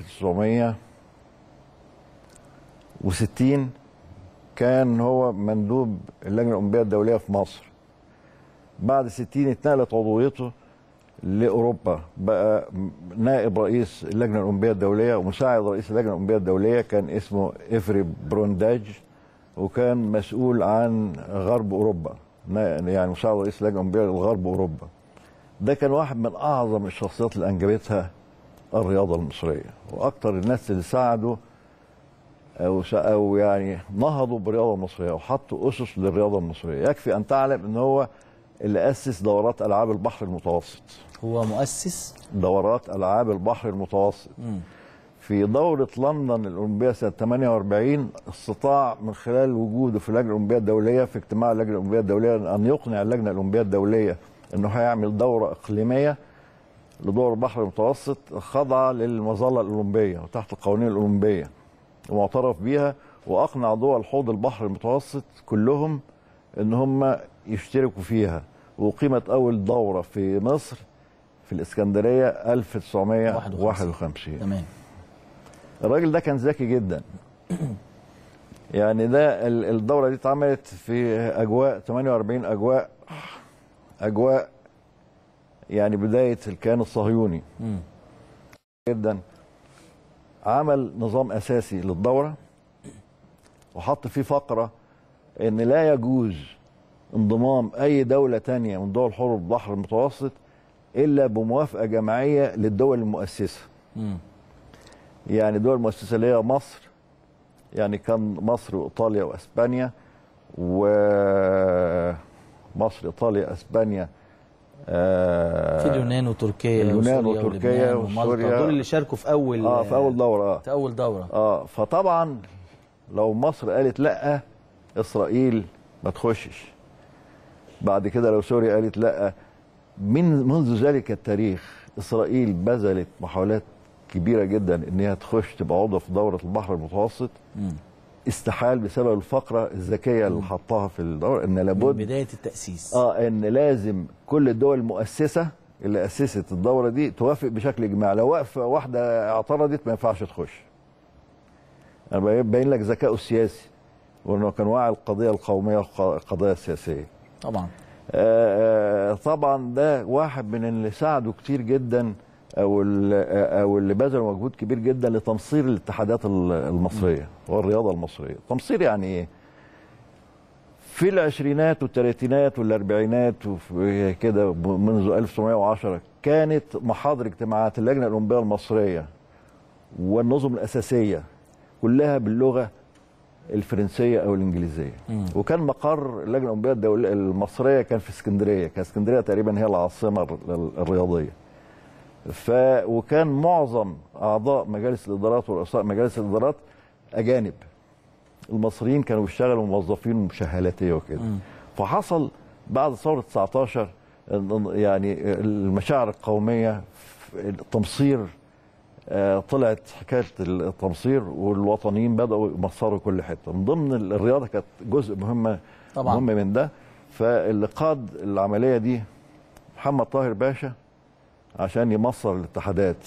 1960 كان هو مندوب اللجنه الاولمبيه الدوليه في مصر بعد 60 اتنقلت عضويته لاوروبا بقى نائب رئيس اللجنه الاولمبيه الدوليه ومساعد رئيس اللجنه الاولمبيه الدوليه كان اسمه افري برونداج وكان مسؤول عن غرب اوروبا نا- يعني مساعد رئيس اللجنه الاولمبيه لغرب اوروبا ده كان واحد من اعظم الشخصيات اللي انجبتها الرياضه المصريه واكثر الناس اللي ساعدوا او س- او يعني نهضوا بالرياضه المصريه وحطوا اسس للرياضه المصريه يكفي ان تعلم ان هو اللي اسس دورات العاب البحر المتوسط هو مؤسس دورات العاب البحر المتوسط مم. في دورة لندن الأولمبية سنة 48 استطاع من خلال وجوده في اللجنة الأولمبية الدولية في اجتماع اللجنة الأولمبية الدولية أن يقنع اللجنة الأولمبية الدولية أنه هيعمل دورة إقليمية لدور البحر المتوسط خاضعة للمظلة الأولمبية وتحت القوانين الأولمبية ومعترف بيها وأقنع دول حوض البحر المتوسط كلهم أن هم يشتركوا فيها وقيمت أول دورة في مصر في الإسكندرية 1951 تمام الراجل ده كان ذكي جدا يعني ده ال- الدوره دي اتعملت في اجواء 48 اجواء اجواء يعني بدايه الكيان الصهيوني مم. جدا عمل نظام اساسي للدوره وحط فيه فقره ان لا يجوز انضمام اي دوله تانية من دول حوض البحر المتوسط الا بموافقه جماعيه للدول المؤسسه مم. يعني دول مؤسسة اللي هي مصر يعني كان مصر وإيطاليا وأسبانيا ومصر إيطاليا أسبانيا آه، في اليونان وتركيا اليونان وسوريا وتركيا ولبنان ومالطا وسوريا. دول اللي شاركوا في اول اه في أول دورة اه في اول دوره اه فطبعا لو مصر قالت لا إسرائيل ما تخشش بعد كده لو سوريا قالت لا من منذ ذلك التاريخ إسرائيل بذلت محاولات كبيرة جدا إنها تخش تبقى عضو في دورة البحر المتوسط مم. استحال بسبب الفقره الذكيه اللي حطها في الدور ان من لابد بدايه التاسيس اه ان لازم كل الدول المؤسسه اللي اسست الدوره دي توافق بشكل اجماعي لو وقف واحده اعترضت ما ينفعش تخش انا باين لك ذكائه السياسي وانه كان واعي القضيه القوميه والقضايا السياسيه طبعا آه، آه، طبعا ده واحد من اللي ساعدوا كتير جدا او ال- او اللي بذلوا مجهود كبير جدا لتمصير الاتحادات ال- المصريه والرياضه المصريه تمصير يعني ايه في في العشرينات والثلاثينات والاربعينات وفي كده منذ 1910 كانت محاضر اجتماعات اللجنه الاولمبيه المصريه والنظم الاساسيه كلها باللغه الفرنسيه او الانجليزيه مم. وكان مقر اللجنه الاولمبيه الدوليه المصريه كان في اسكندريه كان اسكندريه تقريبا هي العاصمه الر- الرياضيه ف وكان معظم اعضاء مجالس الادارات ورؤساء مجالس الادارات اجانب المصريين كانوا بيشتغلوا موظفين مشاهلاتيه وكده مم. فحصل بعد ثوره 19 يعني المشاعر القوميه التمصير آه، طلعت حكايه التمصير والوطنيين بداوا يمصروا كل حته من ضمن الرياضه كانت جزء مهمه طبعاً. مهم من ده فاللي قاد العمليه دي محمد طاهر باشا عشان يمصر الاتحادات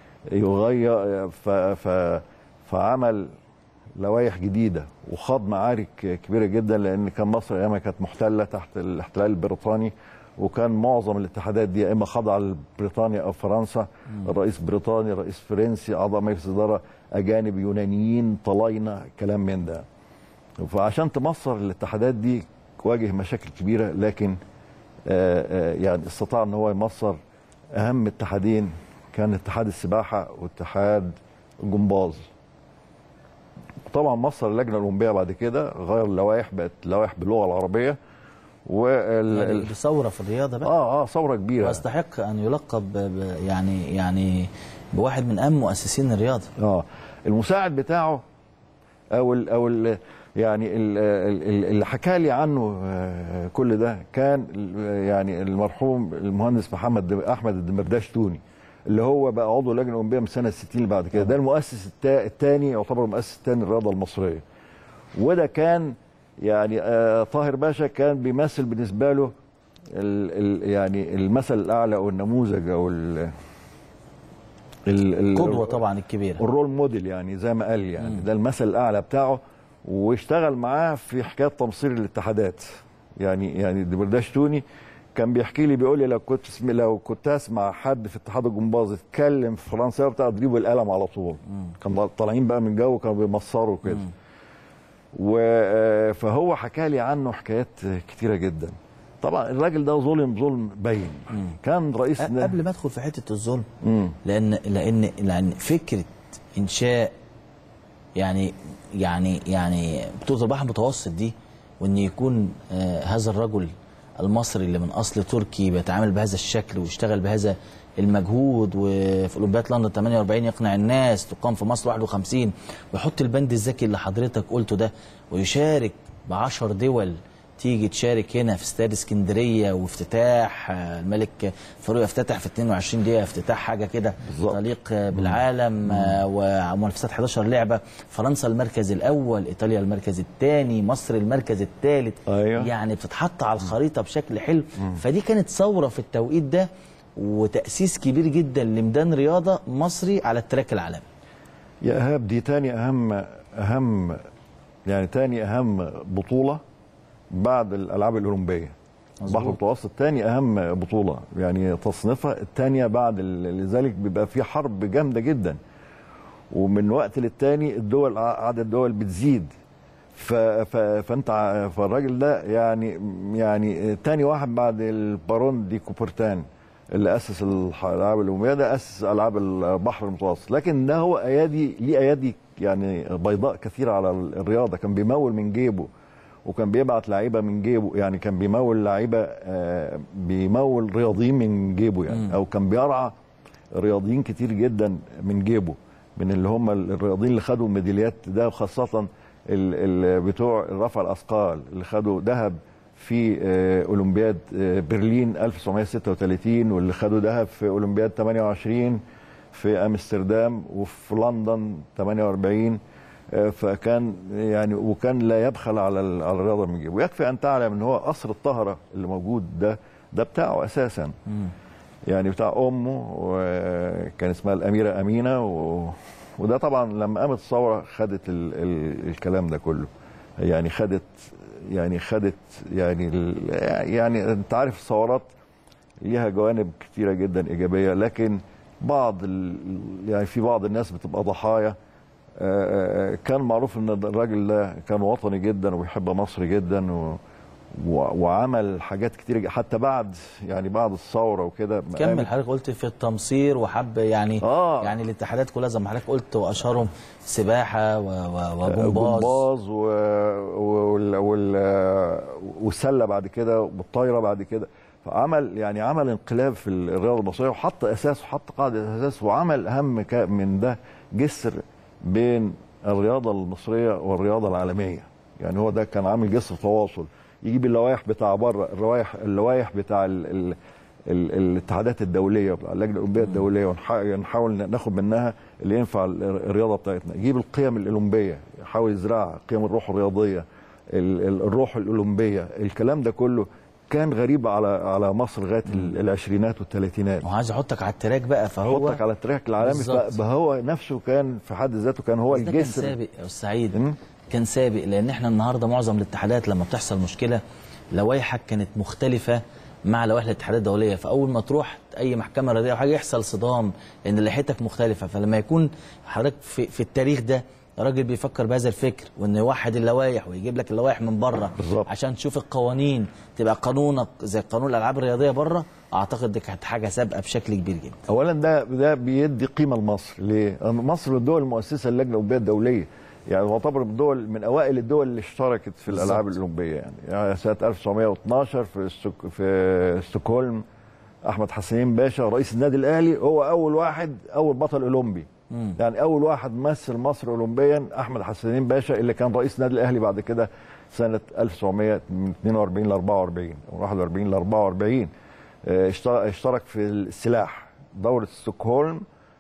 يغير ف ف فعمل لوائح جديده وخاض معارك كبيره جدا لان كان مصر ايامها كانت محتله تحت الاحتلال البريطاني وكان معظم الاتحادات دي يا اما خاضعه لبريطانيا او فرنسا الرئيس بريطاني رئيس فرنسي اعضاء مجلس اداره اجانب يونانيين طلاينه كلام من ده فعشان تمصر الاتحادات دي واجه مشاكل كبيره لكن آه، آه، يعني استطاع ان هو يمصر اهم اتحادين كان اتحاد السباحه واتحاد الجمباز طبعا مصر اللجنه الاولمبيه بعد كده غير اللوائح بقت لوائح باللغه العربيه وال يعني ال- بثوره في الرياضه بقى اه اه ثوره كبيره ويستحق ان يلقب ب- ب- يعني يعني بواحد من اهم مؤسسين الرياضه اه المساعد بتاعه او ال او ال يعني ال- ال- اللي حكى لي عنه آه، كل ده كان ال- يعني المرحوم المهندس محمد دم- احمد الدمرداش توني اللي هو بقى عضو اللجنه الاولمبيه من سنه 60 اللي بعد كده ده المؤسس الثاني يعتبر المؤسس الثاني للرياضه المصريه وده كان يعني آه طاهر باشا كان بيمثل بالنسبه له ال ال يعني المثل الاعلى او النموذج او ال ال- ال- قدوه طبعا الكبيره الرول موديل يعني زي ما قال يعني ده المثل الاعلى بتاعه واشتغل معاه في حكايه تمصير الاتحادات يعني يعني دبرداش توني كان بيحكي لي بيقول لي لو كنت اسم لو كنت اسمع حد في اتحاد الجمباز اتكلم في فرنساوي بتاع اضربه القلم على طول كان طالعين بقى من جو كانوا بيمصروا كده و آه، فهو حكى لي عنه حكايات كتيره جدا طبعا الراجل ده ظلم ظلم باين كان رئيس أ- قبل ما ادخل في حته الظلم مم. لان لان لان فكره انشاء يعني يعني يعني بطوله البحر المتوسط دي وان يكون آه هذا الرجل المصري اللي من اصل تركي بيتعامل بهذا الشكل ويشتغل بهذا المجهود وفي اولمبياد لندن 48 يقنع الناس تقام في مصر 51 ويحط البند الذكي اللي حضرتك قلته ده ويشارك ب 10 دول تيجي تشارك هنا في استاد اسكندريه وافتتاح آه، الملك فاروق يفتتح في 22 دقيقه افتتاح حاجه كده بالظبط. تليق آه، بالعالم آه، ومنافسات 11 لعبه فرنسا المركز الاول ايطاليا المركز الثاني مصر المركز الثالث أيوة. يعني بتتحط على الخريطه بشكل حلو فدي كانت ثوره في التوقيت ده وتاسيس كبير جدا لميدان رياضه مصري على التراك العالمي يا ايهاب دي تاني اهم اهم يعني تاني اهم بطوله بعد الالعاب الاولمبيه مظبوط. البحر المتوسط تاني اهم بطوله يعني تصنيفها الثانيه بعد ال- لذلك بيبقى في حرب جامده جدا ومن وقت للتاني الدول عدد الدول بتزيد ف... ف... فانت ع- فالراجل ده يعني يعني تاني واحد بعد البارون دي كوبرتان اللي اسس الح- الالعاب الاولمبيه ده اسس العاب البحر المتوسط لكن ده هو ايادي ليه ايادي يعني بيضاء كثيره على الرياضه كان بيمول من جيبه وكان بيبعت لعيبه من جيبه يعني كان بيمول لعيبه آه، بيمول رياضيين من جيبه يعني او كان بيرعى رياضيين كتير جدا من جيبه من اللي هم الرياضيين اللي خدوا ميداليات ده خاصه ال- ال- بتوع رفع الاثقال اللي خدوا ذهب في آه، اولمبياد آه، برلين 1936 واللي خدوا ذهب في اولمبياد 28 في امستردام وفي لندن 48 آه، فكان يعني وكان لا يبخل على ال- على الرياضه من جيبه ويكفي ان تعلم ان هو قصر الطهره اللي موجود ده ده بتاعه اساسا يعني بتاع امه وكان اسمها الاميره امينه و... وده طبعا لما قامت الثوره خدت ال... ال... الكلام ده كله يعني خدت يعني خدت يعني ال... يعني انت عارف الثورات ليها جوانب كتيره جدا ايجابيه لكن بعض ال... يعني في بعض الناس بتبقى ضحايا آه، آه، كان معروف ان الراجل ده كان وطني جدا وبيحب مصر جدا و... و- وعمل حاجات كتير ج- حتى بعد يعني بعد الثوره وكده كمل حضرتك قلت في التمصير وحب يعني آه. يعني الاتحادات كلها زي ما حضرتك قلت واشهرهم سباحه و- و- وجمباز جمباز و... وال... وال... والسله بعد كده والطايره بعد كده فعمل يعني عمل انقلاب في الرياضه المصريه وحط اساس وحط قاعده اساس وعمل اهم ك- من ده جسر بين الرياضه المصريه والرياضه العالميه يعني هو ده كان عامل جسر تواصل يجيب اللوائح بتاع بره الروائح اللوائح بتاع ال... ال... ال... الاتحادات الدوليه بتاع اللجنه الاولمبيه الدوليه ونح- ونحاول ناخد منها اللي ينفع ال- الرياضه بتاعتنا يجيب القيم الاولمبيه يحاول يزرعها قيم الروح الرياضيه ال- ال- الروح الاولمبيه الكلام ده كله كان غريب على على مصر لغايه ال- العشرينات والثلاثينات وعايز احطك على التراك بقى فهو حطك على التراك العالمي بالظبط. فهو نفسه كان في حد ذاته كان هو بس ده كان الجسر سابق يا استاذ سعيد مم. كان سابق لان احنا النهارده معظم الاتحادات لما بتحصل مشكله لوائحك كانت مختلفه مع لوائح الاتحادات الدوليه فاول ما تروح اي محكمه رياضيه او حاجه يحصل صدام لان لائحتك مختلفه فلما يكون حضرتك في, في التاريخ ده راجل بيفكر بهذا الفكر وانه يوحد اللوائح ويجيب لك اللوائح من بره بالظبط. عشان تشوف القوانين تبقى قانونك زي قانون الالعاب الرياضيه بره اعتقد دي كانت حاجه سابقه بشكل كبير جدا اولا ده ده بيدي قيمه لمصر ليه؟ مصر من الدول المؤسسه للجنه الاولمبيه الدوليه يعني تعتبر من الدول من اوائل الدول اللي اشتركت في الالعاب بالظبط. الاولمبيه يعني. يعني سنه 1912 في ستوك في ستوكهولم احمد حسنين باشا رئيس النادي الاهلي هو اول واحد اول بطل اولمبي مم. يعني اول واحد مثل مصر اولمبيا احمد حسنين باشا اللي كان رئيس النادي الاهلي بعد كده سنه 1942 ل 44 او 41 ل 44 آه، اشترك اشترك في السلاح دوره ستوكهولم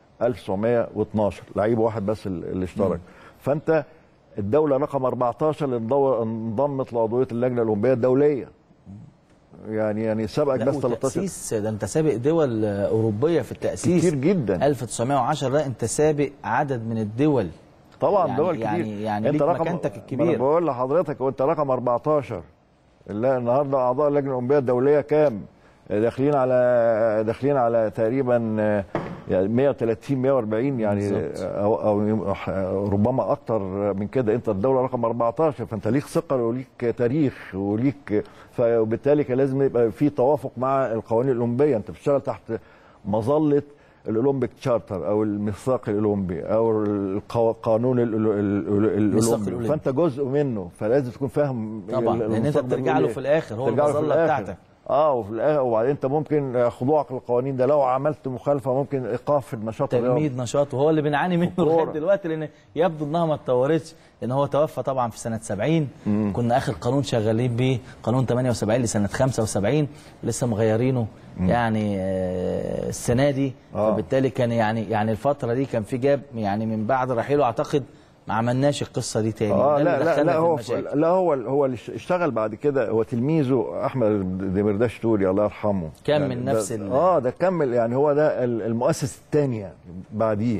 1912 لعيب واحد بس اللي اشترك فانت الدوله رقم 14 اللي انضو- انضمت لعضويه اللجنه الاولمبيه الدوليه يعني يعني سبقك لا بس 13 وتأسيس ده انت سابق دول أوروبية في التأسيس كتير جدا 1910 ده انت سابق عدد من الدول طبعا يعني- دول كتير يعني- يعني ليك مكانتك ما الكبير. أنا بقول لحضرتك وانت رقم 14 لا النهارده اعضاء اللجنه الاولمبيه الدوليه كام؟ داخلين على داخلين على تقريبا آه، يعني 130 140 يعني بالظبط. او او ربما اكتر من كده انت الدوله رقم 14 فانت ليك ثقل وليك تاريخ وليك فبالتالي كان لازم يبقى في توافق مع القوانين الاولمبيه انت بتشتغل تحت مظله الاولمبيك تشارتر او الميثاق الاولمبي او القو- قانون ال- ال- ال- الميثاق الاولمبي الأولمبي. فانت جزء منه فلازم تكون فاهم طبعا ال- لان انت الميثاق ده بترجع بيقول له إيه. في الاخر هو ترجع له في المظله الآخر. بتاعتك اه وفي الاخر وبعدين انت ممكن خضوعك للقوانين ده لو عملت مخالفه ممكن ايقاف في النشاط الرياضي تجميد نشاط وهو اللي بنعاني منه الكورة. لغايه دلوقتي لان يبدو انها ما اتطورتش لان هو توفى طبعا في سنه 70 كنا اخر قانون شغالين بيه قانون 78 لسنه 75 لسه مغيرينه يعني آه، السنه دي آه. فبالتالي كان يعني يعني الفتره دي كان في جاب يعني من بعد رحيله اعتقد ما عملناش القصه دي تاني اه ده اللي لا لا دخلنا لا في هو المشاكل. لا هو هو اللي اشتغل بعد كده هو تلميذه احمد دمرداش توري الله يرحمه كمل يعني نفس ده ال- اه ده كمل يعني هو ده ال- المؤسس الثاني يعني بعديه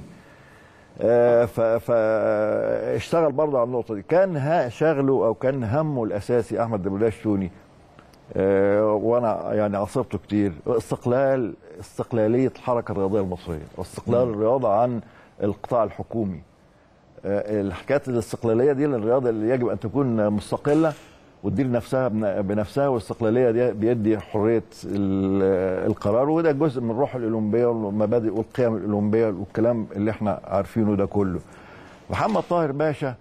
آه ف- فاشتغل برضه على النقطه دي كان ها شغله او كان همه الاساسي احمد دمرداش توني آه وانا يعني عاصرته كتير استقلال استقلاليه الحركه الرياضيه المصريه واستقلال الرياضه عن القطاع الحكومي آه، الحكايات الاستقلاليه دي للرياضه اللي يجب ان تكون مستقله وتدير نفسها بن- بنفسها والاستقلاليه دي بيدي حريه ال- القرار وده جزء من الروح الاولمبيه والمبادئ والقيم الاولمبيه والكلام اللي احنا عارفينه ده كله. محمد طاهر باشا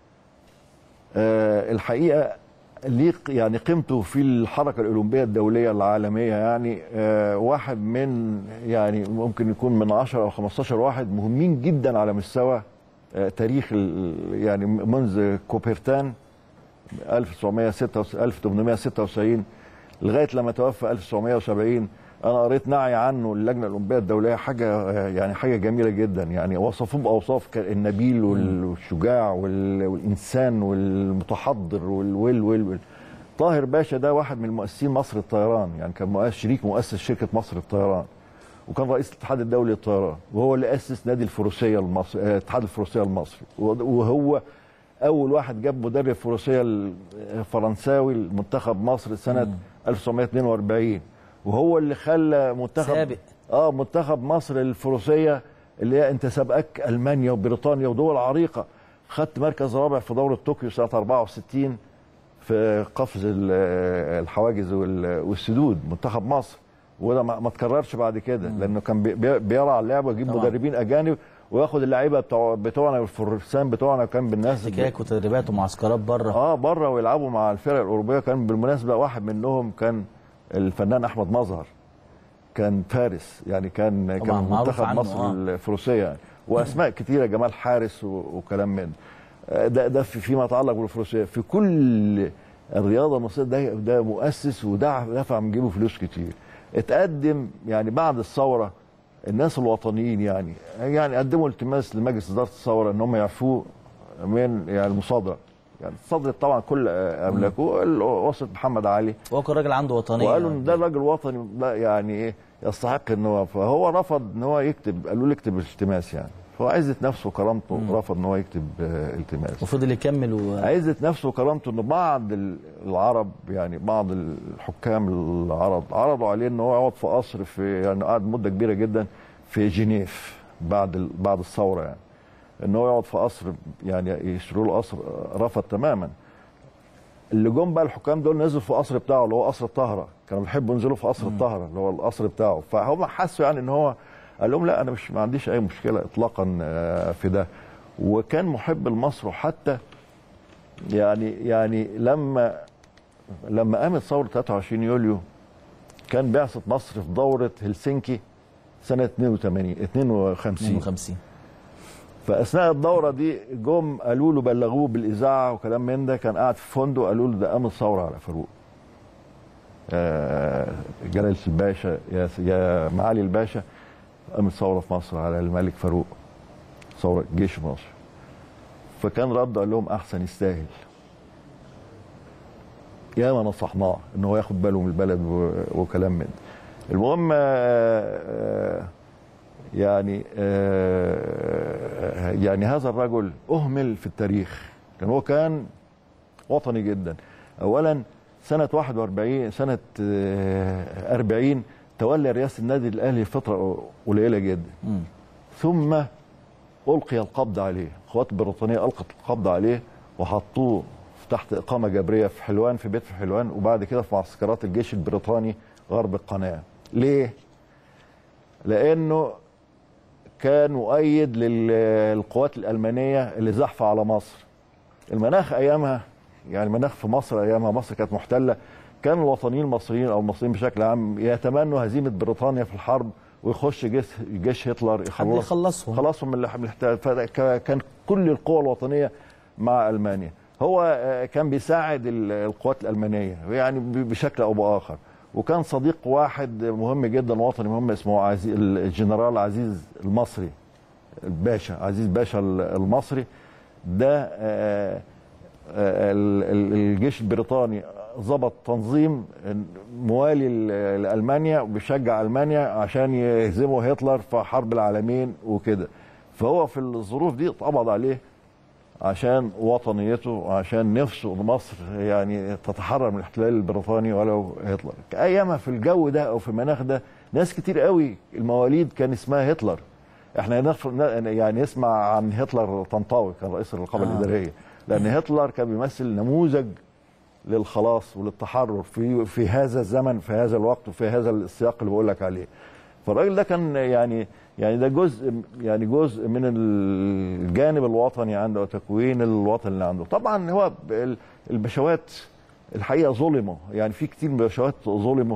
آه، الحقيقه ليه ق- يعني قيمته في الحركه الاولمبيه الدوليه العالميه يعني آه، واحد من يعني ممكن يكون من 10 او 15 واحد مهمين جدا على مستوى آه، تاريخ ال- يعني منذ كوبرتان 1996 1896 لغايه لما توفى 1970 انا قريت نعي عنه اللجنه الاولمبيه الدوليه حاجه يعني حاجه جميله جدا يعني وصفوه باوصاف ك- النبيل وال- والشجاع وال- والانسان والمتحضر وال وال وال طاهر باشا ده واحد من مؤسسين مصر الطيران يعني كان مؤسس شريك مؤسس شركه مصر الطيران وكان رئيس الاتحاد الدولي للطيران وهو اللي اسس نادي الفروسيه المصري آه، اتحاد الفروسيه المصري وهو اول واحد جاب مدرب فروسيه الفرنساوي لمنتخب مصر سنه 1942 وهو اللي خلى منتخب سابق. اه منتخب مصر الفروسيه اللي هي انت سبقك المانيا وبريطانيا ودول عريقه خدت مركز رابع في دوره طوكيو سنه 64 في قفز ال- الحواجز وال- والسدود منتخب مصر وده ما ما اتكررش بعد كده لانه كان بي- بي- بيرعى اللعبه ويجيب طبعاً. مدربين اجانب وياخد اللعيبه بتوع بتوعنا والفرسان بتوعنا كان بالناس احتكاك وتدريبات ومعسكرات بره اه بره ويلعبوا مع الفرق الاوروبيه كان بالمناسبه واحد منهم كان الفنان احمد مظهر كان فارس يعني كان طبعاً كان معروف منتخب عنه، مصر آه. الفروسيه يعني واسماء كتيره جمال حارس و- وكلام من آه، ده ده في- فيما يتعلق بالفروسيه في كل الرياضه المصريه ده ده مؤسس ودفع دفع من جيبه فلوس كتير اتقدم يعني بعد الثوره الناس الوطنيين يعني يعني قدموا التماس لمجلس اداره الثوره ان هم يعفوه من يعني المصادره يعني صدرت طبعا كل آه، املاكه ال- وصلت محمد علي هو كان راجل عنده وطنيه وقالوا ان ده راجل وطني لا يعني ايه يستحق ان هو فهو رفض ان هو يكتب قالوا له اكتب التماس يعني فهو عزة نفسه وكرامته رفض ان هو يكتب آه، التماس وفضل يكمل و... عزة نفسه وكرامته ان بعض ال- العرب يعني بعض الحكام العرب عرضوا عليه ان هو يقعد في قصر في يعني قعد مده كبيره جدا في جنيف بعد ال- بعد الثوره يعني ان هو يقعد في قصر يعني يشتروا له قصر رفض تماما اللي جم بقى الحكام دول نزلوا في القصر بتاعه اللي هو قصر الطهره كانوا بيحبوا ينزلوا في قصر الطهره اللي هو القصر بتاعه فهم حسوا يعني ان هو قال لهم لا انا مش ما عنديش اي مشكله اطلاقا آه، في ده وكان محب لمصر وحتى يعني يعني لما لما قامت ثوره 23 يوليو كان بعثه مصر في دوره هلسنكي سنه 82 52 52 فاثناء الدوره دي جم قالوا له بلغوه بالاذاعه وكلام من ده كان قاعد في فندق قالوا له ده قامت ثوره على فاروق آه، جلاله الباشا يا يا معالي الباشا قامت ثوره في مصر على الملك فاروق ثوره جيش مصر فكان رد قال لهم احسن يستاهل ياما نصحناه ان هو ياخد باله من البلد و- وكلام من ده. المهم آه، آه، يعني آه، يعني هذا الرجل اهمل في التاريخ لان هو كان وطني جدا اولا سنه 41 سنه آه، 40 تولى رئاسه النادي الاهلي فتره قليله جدا مم. ثم القي القبض عليه القوات البريطانيه القت القبض عليه وحطوه تحت اقامه جبريه في حلوان في بيت في حلوان وبعد كده في معسكرات الجيش البريطاني غرب القناه ليه لانه كان مؤيد للقوات الالمانيه اللي زحفه على مصر المناخ ايامها يعني المناخ في مصر ايامها مصر كانت محتله كان الوطنيين المصريين او المصريين بشكل عام يتمنوا هزيمه بريطانيا في الحرب ويخش جيش جيش هتلر حد يخلص يخلصهم خلاصهم من الاح- من الاحتلال فكان كل القوى الوطنيه مع المانيا هو آه، كان بيساعد ال- القوات الالمانيه يعني ب- بشكل او باخر وكان صديق واحد مهم جدا وطني مهم اسمه عزيز الجنرال عزيز المصري الباشا عزيز باشا ال- المصري ده آه، آه، ال- ال- الجيش البريطاني ضبط تنظيم موالي ل- لالمانيا وبيشجع المانيا عشان يهزموا هتلر في حرب العالمين وكده فهو في الظروف دي اتقبض عليه عشان وطنيته وعشان نفسه ان مصر يعني تتحرر من الاحتلال البريطاني ولو هتلر ايامها في الجو ده او في المناخ ده ناس كتير قوي المواليد كان اسمها هتلر احنا نف- يعني نسمع عن هتلر طنطاوي كان رئيس الرقابه آه. آه. الاداريه لان هتلر كان بيمثل نموذج للخلاص وللتحرر في في هذا الزمن في هذا الوقت وفي هذا السياق اللي بقول لك عليه فالراجل ده كان يعني يعني ده جزء يعني جزء من الجانب الوطني عنده وتكوين الوطن اللي عنده طبعا هو ال- البشوات الحقيقه ظلموا يعني في كتير من البشوات ظلموا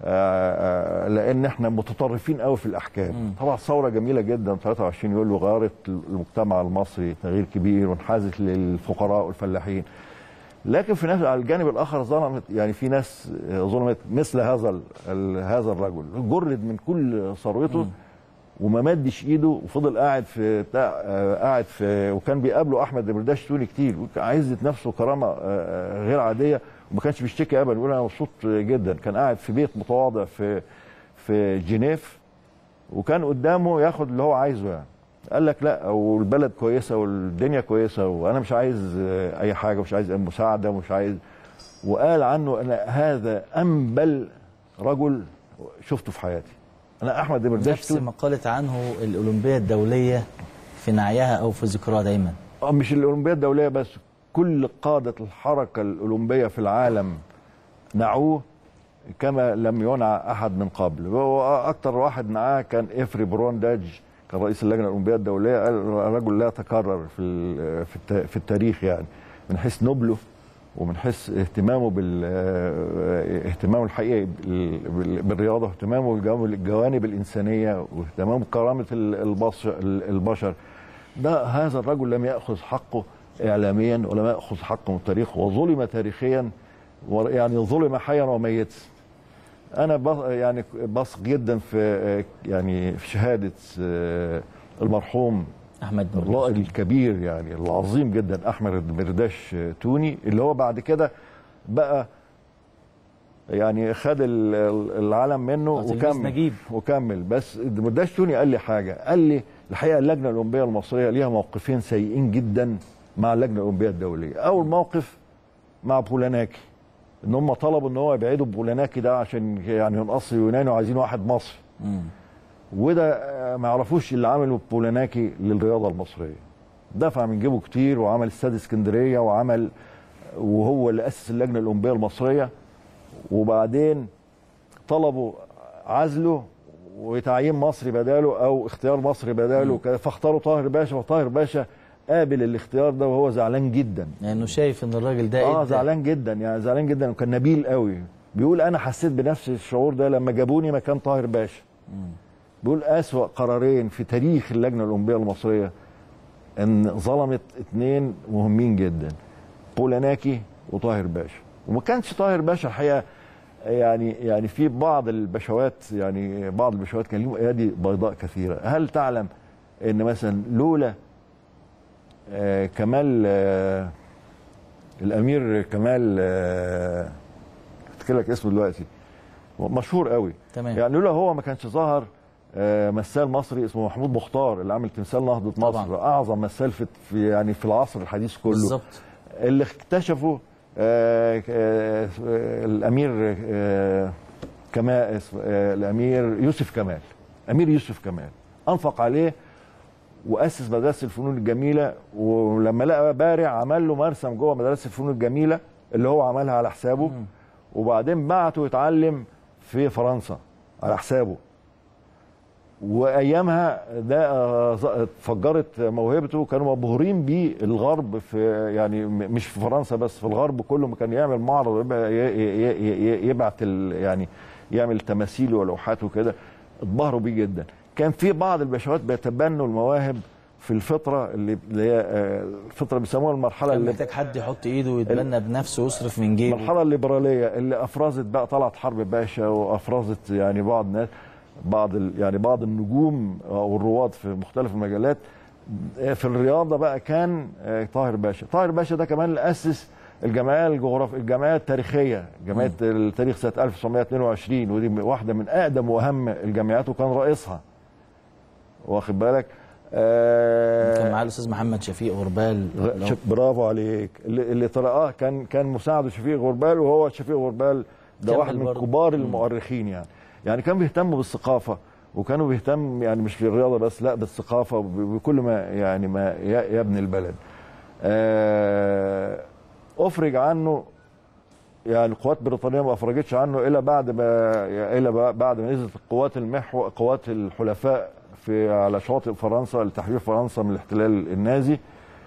آه، آه، لان احنا متطرفين قوي في الاحكام طبعا ثوره جميله جدا 23 يوليو غيرت المجتمع المصري تغيير كبير وانحازت للفقراء والفلاحين لكن في نفس على الجانب الاخر ظلمت يعني في ناس ظلمت مثل هذا ال- ال- هذا الرجل جرد من كل ثروته وما مدش ايده وفضل قاعد في بتاع آه، قاعد في وكان بيقابله احمد دمرداش توني كتير عزه نفسه كرامه آه، آه، غير عاديه وما كانش بيشتكي ابدا بيقول انا مبسوط جدا كان قاعد في بيت متواضع في في جنيف وكان قدامه ياخد اللي هو عايزه يعني قال لك لا والبلد كويسه والدنيا كويسه وانا مش عايز آه، اي حاجه مش عايز اي مساعده ومش عايز وقال عنه انا هذا انبل رجل شفته في حياتي انا احمد دمرداش نفس ما قالت عنه الأولمبية الدولية في نعيها أو في ذكرها دايما اه مش الاولمبياد الدوليه بس كل قاده الحركه الاولمبيه في العالم نعوه كما لم ينع احد من قبل واكثر واحد نعاه كان افري برون داج كان رئيس اللجنه الاولمبيه الدوليه قال الرجل لا يتكرر في ال- في الت- في التاريخ يعني من حيث نبله ومن حيث اهتمامه بال اهتمامه الحقيقي بال- بال- بالرياضه واهتمامه بالجوانب الجوانب الانسانيه واهتمامه بكرامه ال- البشر البشر ده هذا الرجل لم ياخذ حقه اعلاميا ولم ياخذ حقه من التاريخ وظلم تاريخيا و- يعني ظلم حيا وميتا انا بص- يعني بثق جدا في يعني في شهاده آه، المرحوم احمد مرموش. الرائد الكبير يعني العظيم جدا احمد مرداش توني اللي هو بعد كده بقى يعني خد ال- ال- العالم منه آه، تلميذ وكمل نجيب. وكمل بس مرداش توني قال لي حاجه قال لي الحقيقه اللجنه الاولمبيه المصريه ليها موقفين سيئين جدا مع اللجنه الاولمبيه الدوليه اول موقف مع بولاناكي ان هم طلبوا ان هو يبعدوا بولاناكي ده عشان يعني ينقص يوناني وعايزين واحد مصري مم. وده آه، ما يعرفوش اللي عمله بولاناكي للرياضه المصريه دفع من جيبه كتير وعمل استاد اسكندريه وعمل وهو اللي اسس اللجنه الاولمبيه المصريه وبعدين طلبوا عزله وتعيين مصري بداله او اختيار مصري بداله كده، فاختاروا طاهر باشا وطاهر باشا قابل الاختيار ده وهو زعلان جدا لانه شايف ان الراجل ده اه إدى. زعلان جدا يعني زعلان جدا وكان نبيل قوي بيقول انا حسيت بنفس الشعور ده لما جابوني مكان طاهر باشا بيقول اسوا قرارين في تاريخ اللجنه الاولمبيه المصريه ان ظلمت اتنين مهمين جدا بولاناكي وطاهر باشا وما كانش طاهر باشا الحقيقه يعني يعني في بعض البشوات يعني بعض البشوات كان لهم ايادي بيضاء كثيره هل تعلم ان مثلا لولا آه كمال آه الامير كمال آه افتكر لك اسمه دلوقتي مشهور قوي تمام. يعني لولا هو ما كانش ظهر آه، مثال مصري اسمه محمود مختار اللي عمل تمثال نهضه طبعاً. مصر اعظم مثال في في- يعني في العصر الحديث كله بالظبط اللي اكتشفوا آه، آه، آه، الامير آه، كمال اسم- آه، الامير يوسف كمال امير يوسف كمال انفق عليه واسس مدرسه الفنون الجميله ولما لقى بارع عمل له مرسم جوه مدرسه الفنون الجميله اللي هو عملها على حسابه وبعدين بعته يتعلم في فرنسا على حسابه وايامها ده آه، ز- اتفجرت موهبته كانوا مبهورين بيه الغرب في يعني م- مش في فرنسا بس في الغرب كله ما كان يعمل معرض ويبقى ي- ي- ي- ي- يبعت ال- يعني يعمل تماثيل ولوحات وكده اتبهروا بيه جدا كان في بعض البشوات بيتبنوا المواهب في الفتره اللي اللي هي آه، الفتره بيسموها المرحله كان اللي محتاج حد يحط ايده ويتبنى بنفسه ويصرف من جيبه المرحله الليبراليه اللي افرزت بقى طلعت حرب باشا وافرزت يعني بعض الناس بعض ال- يعني بعض النجوم او الرواد في مختلف المجالات في الرياضه بقى كان آه، طاهر باشا طاهر باشا ده كمان اللي اسس الجمعيه الجغرافيه الجمعيه التاريخيه جمعيه التاريخ سنه 1922 ودي واحده من اقدم واهم الجمعيات وكان رئيسها واخد بالك آه، كان معاه الاستاذ محمد شفيق غربال لو- ش- برافو عليك اللي, اللي ترى اه كان كان مساعده شفيق غربال وهو شفيق غربال ده كمل واحد من برضه. كبار المؤرخين يعني يعني كان بيهتموا بالثقافه وكانوا بيهتم يعني مش في الرياضه بس لا بالثقافه وب- بكل ما يعني ما ي- يبني البلد آه، افرج عنه يعني القوات البريطانيه ما افرجتش عنه الا بعد ما الا بعد ما نزلت القوات المحو قوات الحلفاء في على شواطئ فرنسا لتحرير فرنسا من الاحتلال النازي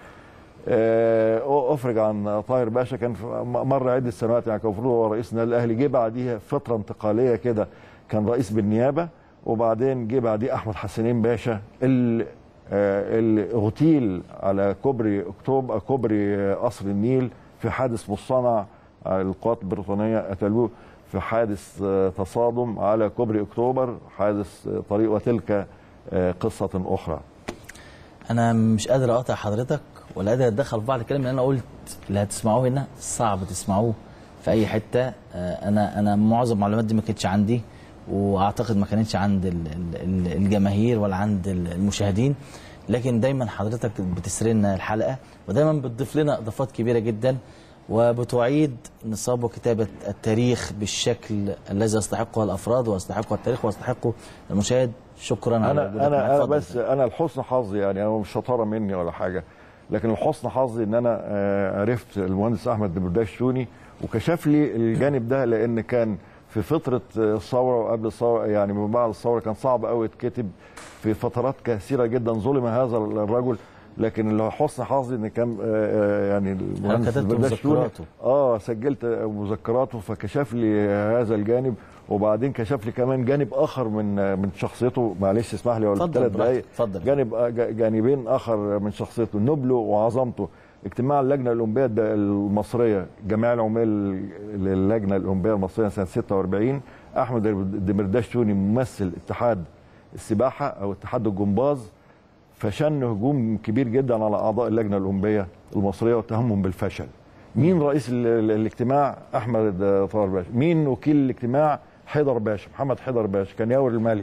آه، افرج عن طاهر باشا كان في- مر عده سنوات يعني كان المفروض هو رئيس النادي الاهلي جه بعديها فتره انتقاليه كده كان رئيس بالنيابه وبعدين جه بعديه احمد حسنين باشا اللي آه، اللي اغتيل على كوبري اكتوبر كوبري آه، قصر النيل في حادث مصطنع آه، القوات البريطانيه قتلوه في حادث آه، تصادم على كوبري اكتوبر حادث آه، طريق وتلك آه، قصه اخرى انا مش قادر اقاطع حضرتك ولا قادر اتدخل في بعض الكلام اللي انا قلت اللي هتسمعوه هنا صعب تسمعوه في اي حته آه، انا انا معظم المعلومات دي ما كانتش عندي واعتقد ما كانتش عند ال- ال- ال- الجماهير ولا عند ال- المشاهدين لكن دايما حضرتك بتسري لنا الحلقه ودايما بتضيف لنا اضافات كبيره جدا وبتعيد نصاب وكتابه التاريخ بالشكل الذي يستحقه الافراد ويستحقه التاريخ ويستحقه المشاهد شكرا على وجودك انا معنا. انا انا اتفضل. بس انا لحسن حظي يعني هو مش شطاره مني ولا حاجه لكن لحسن حظي ان انا آه، عرفت المهندس احمد دبرداش شوني وكشف لي الجانب ده لان كان في فتره آه، الثوره وقبل الثوره يعني من بعد الثوره كان صعب قوي يتكتب في فترات كثيره جدا ظلم هذا الرجل لكن لحسن حظي ان كان آه، آه، يعني المهندس كتبت دبرداش شوني مذكراته. اه سجلت مذكراته فكشف لي هذا الجانب وبعدين كشف لي كمان جانب اخر من من شخصيته معلش اسمح لي اقول اتفضل ثلاث براحتك، دقائق اتفضل. جانب جانبين اخر من شخصيته نبله وعظمته اجتماع اللجنه الاولمبيه الد- المصريه جميع العمال للجنه الاولمبيه المصريه سنه 46 احمد الدمرداش توني ممثل اتحاد السباحه او اتحاد الجمباز فشن هجوم كبير جدا على اعضاء اللجنه الاولمبيه المصريه واتهمهم بالفشل. مين رئيس ال- ال- الاجتماع؟ احمد طاهر باشا. مين وكيل الاجتماع؟ حيدر باشا، محمد حيدر باشا كان ياور الملك.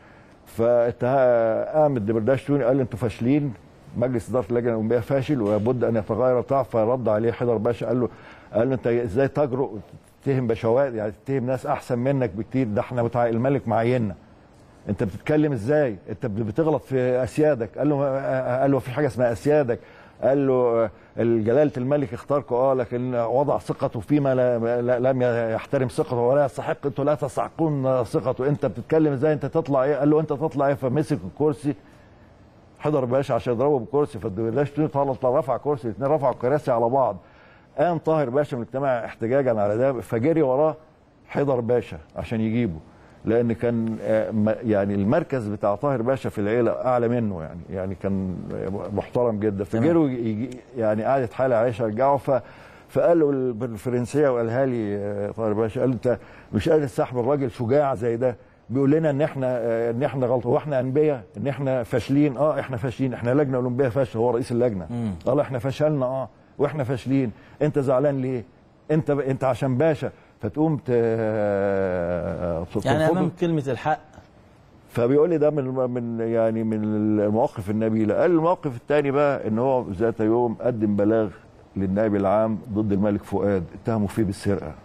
فقام الدمرداش توني قال انتوا فاشلين مجلس اداره اللجنه الاولمبيه فاشل ولابد ان يتغير بتاع فرد عليه حيدر باشا قال له قال له انت ازاي تجرؤ تتهم بشوات يعني تتهم ناس احسن منك بكتير ده احنا بتاع الملك معيننا انت بتتكلم ازاي انت بتغلط في اسيادك قال له قال له في حاجه اسمها اسيادك قال له جلاله الملك اختاركم اه لكن وضع ثقته فيما لا لا لم يحترم ثقته ولا يستحق انتوا لا تستحقون ثقته انت بتتكلم ازاي انت تطلع ايه قال له انت تطلع ايه فمسك الكرسي حضر باشا عشان يضربه بالكرسي فالدبلاش طلع رفع كرسي الاثنين رفعوا الكراسي على بعض قام طاهر باشا من الاجتماع احتجاجا على ده فجري وراه حضر باشا عشان يجيبه لان كان آه، م- يعني المركز بتاع طاهر باشا في العيله اعلى منه يعني يعني كان محترم جدا فجروا يجي يعني قعدت حاله عايشه رجعوا ف فقالوا بالفرنسيه وقالها لي آه، طاهر باشا قال انت مش قادر تستحمل راجل شجاع زي ده بيقول لنا ان احنا آه، ان احنا غلط هو احنا انبياء ان احنا فاشلين اه احنا فاشلين احنا لجنه اولمبيه فاشل هو رئيس اللجنه قال احنا فشلنا اه واحنا فاشلين انت زعلان ليه انت انت عشان باشا فتقوم ت... يعني ترفضه؟ امام كلمه الحق فبيقول لي ده من من يعني من المواقف النبيله قال الموقف الثاني بقى ان هو ذات يوم قدم بلاغ للنائب العام ضد الملك فؤاد اتهموا فيه بالسرقه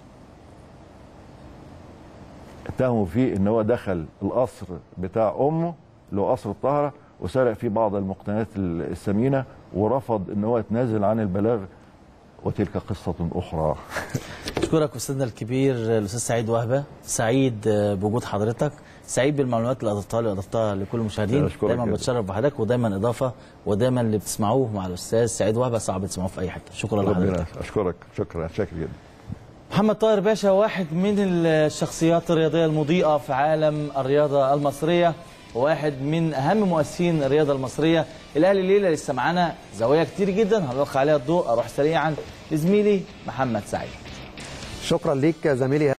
اتهموا فيه ان هو دخل القصر بتاع امه اللي هو قصر الطهره وسرق فيه بعض المقتنيات الثمينه ورفض ان هو يتنازل عن البلاغ وتلك قصه اخرى اشكرك استاذنا الكبير الاستاذ سعيد وهبه سعيد بوجود حضرتك سعيد بالمعلومات اللي اضفتها لي واضفتها لكل المشاهدين أشكرك دايما جدا. بتشرف بحضرتك ودايما اضافه ودايما اللي بتسمعوه مع الاستاذ سعيد وهبه صعب تسمعوه في اي حته شكرا لحضرتك ربنا اشكرك شكرا شاكر جدا محمد طاهر باشا واحد من الشخصيات الرياضيه المضيئه في عالم الرياضه المصريه وواحد من اهم مؤسسين الرياضه المصريه الاهلي الليله لسه معانا زوايا كتير جدا هنلقي عليها الضوء اروح سريعا لزميلي محمد سعيد شكرا ليك زميلي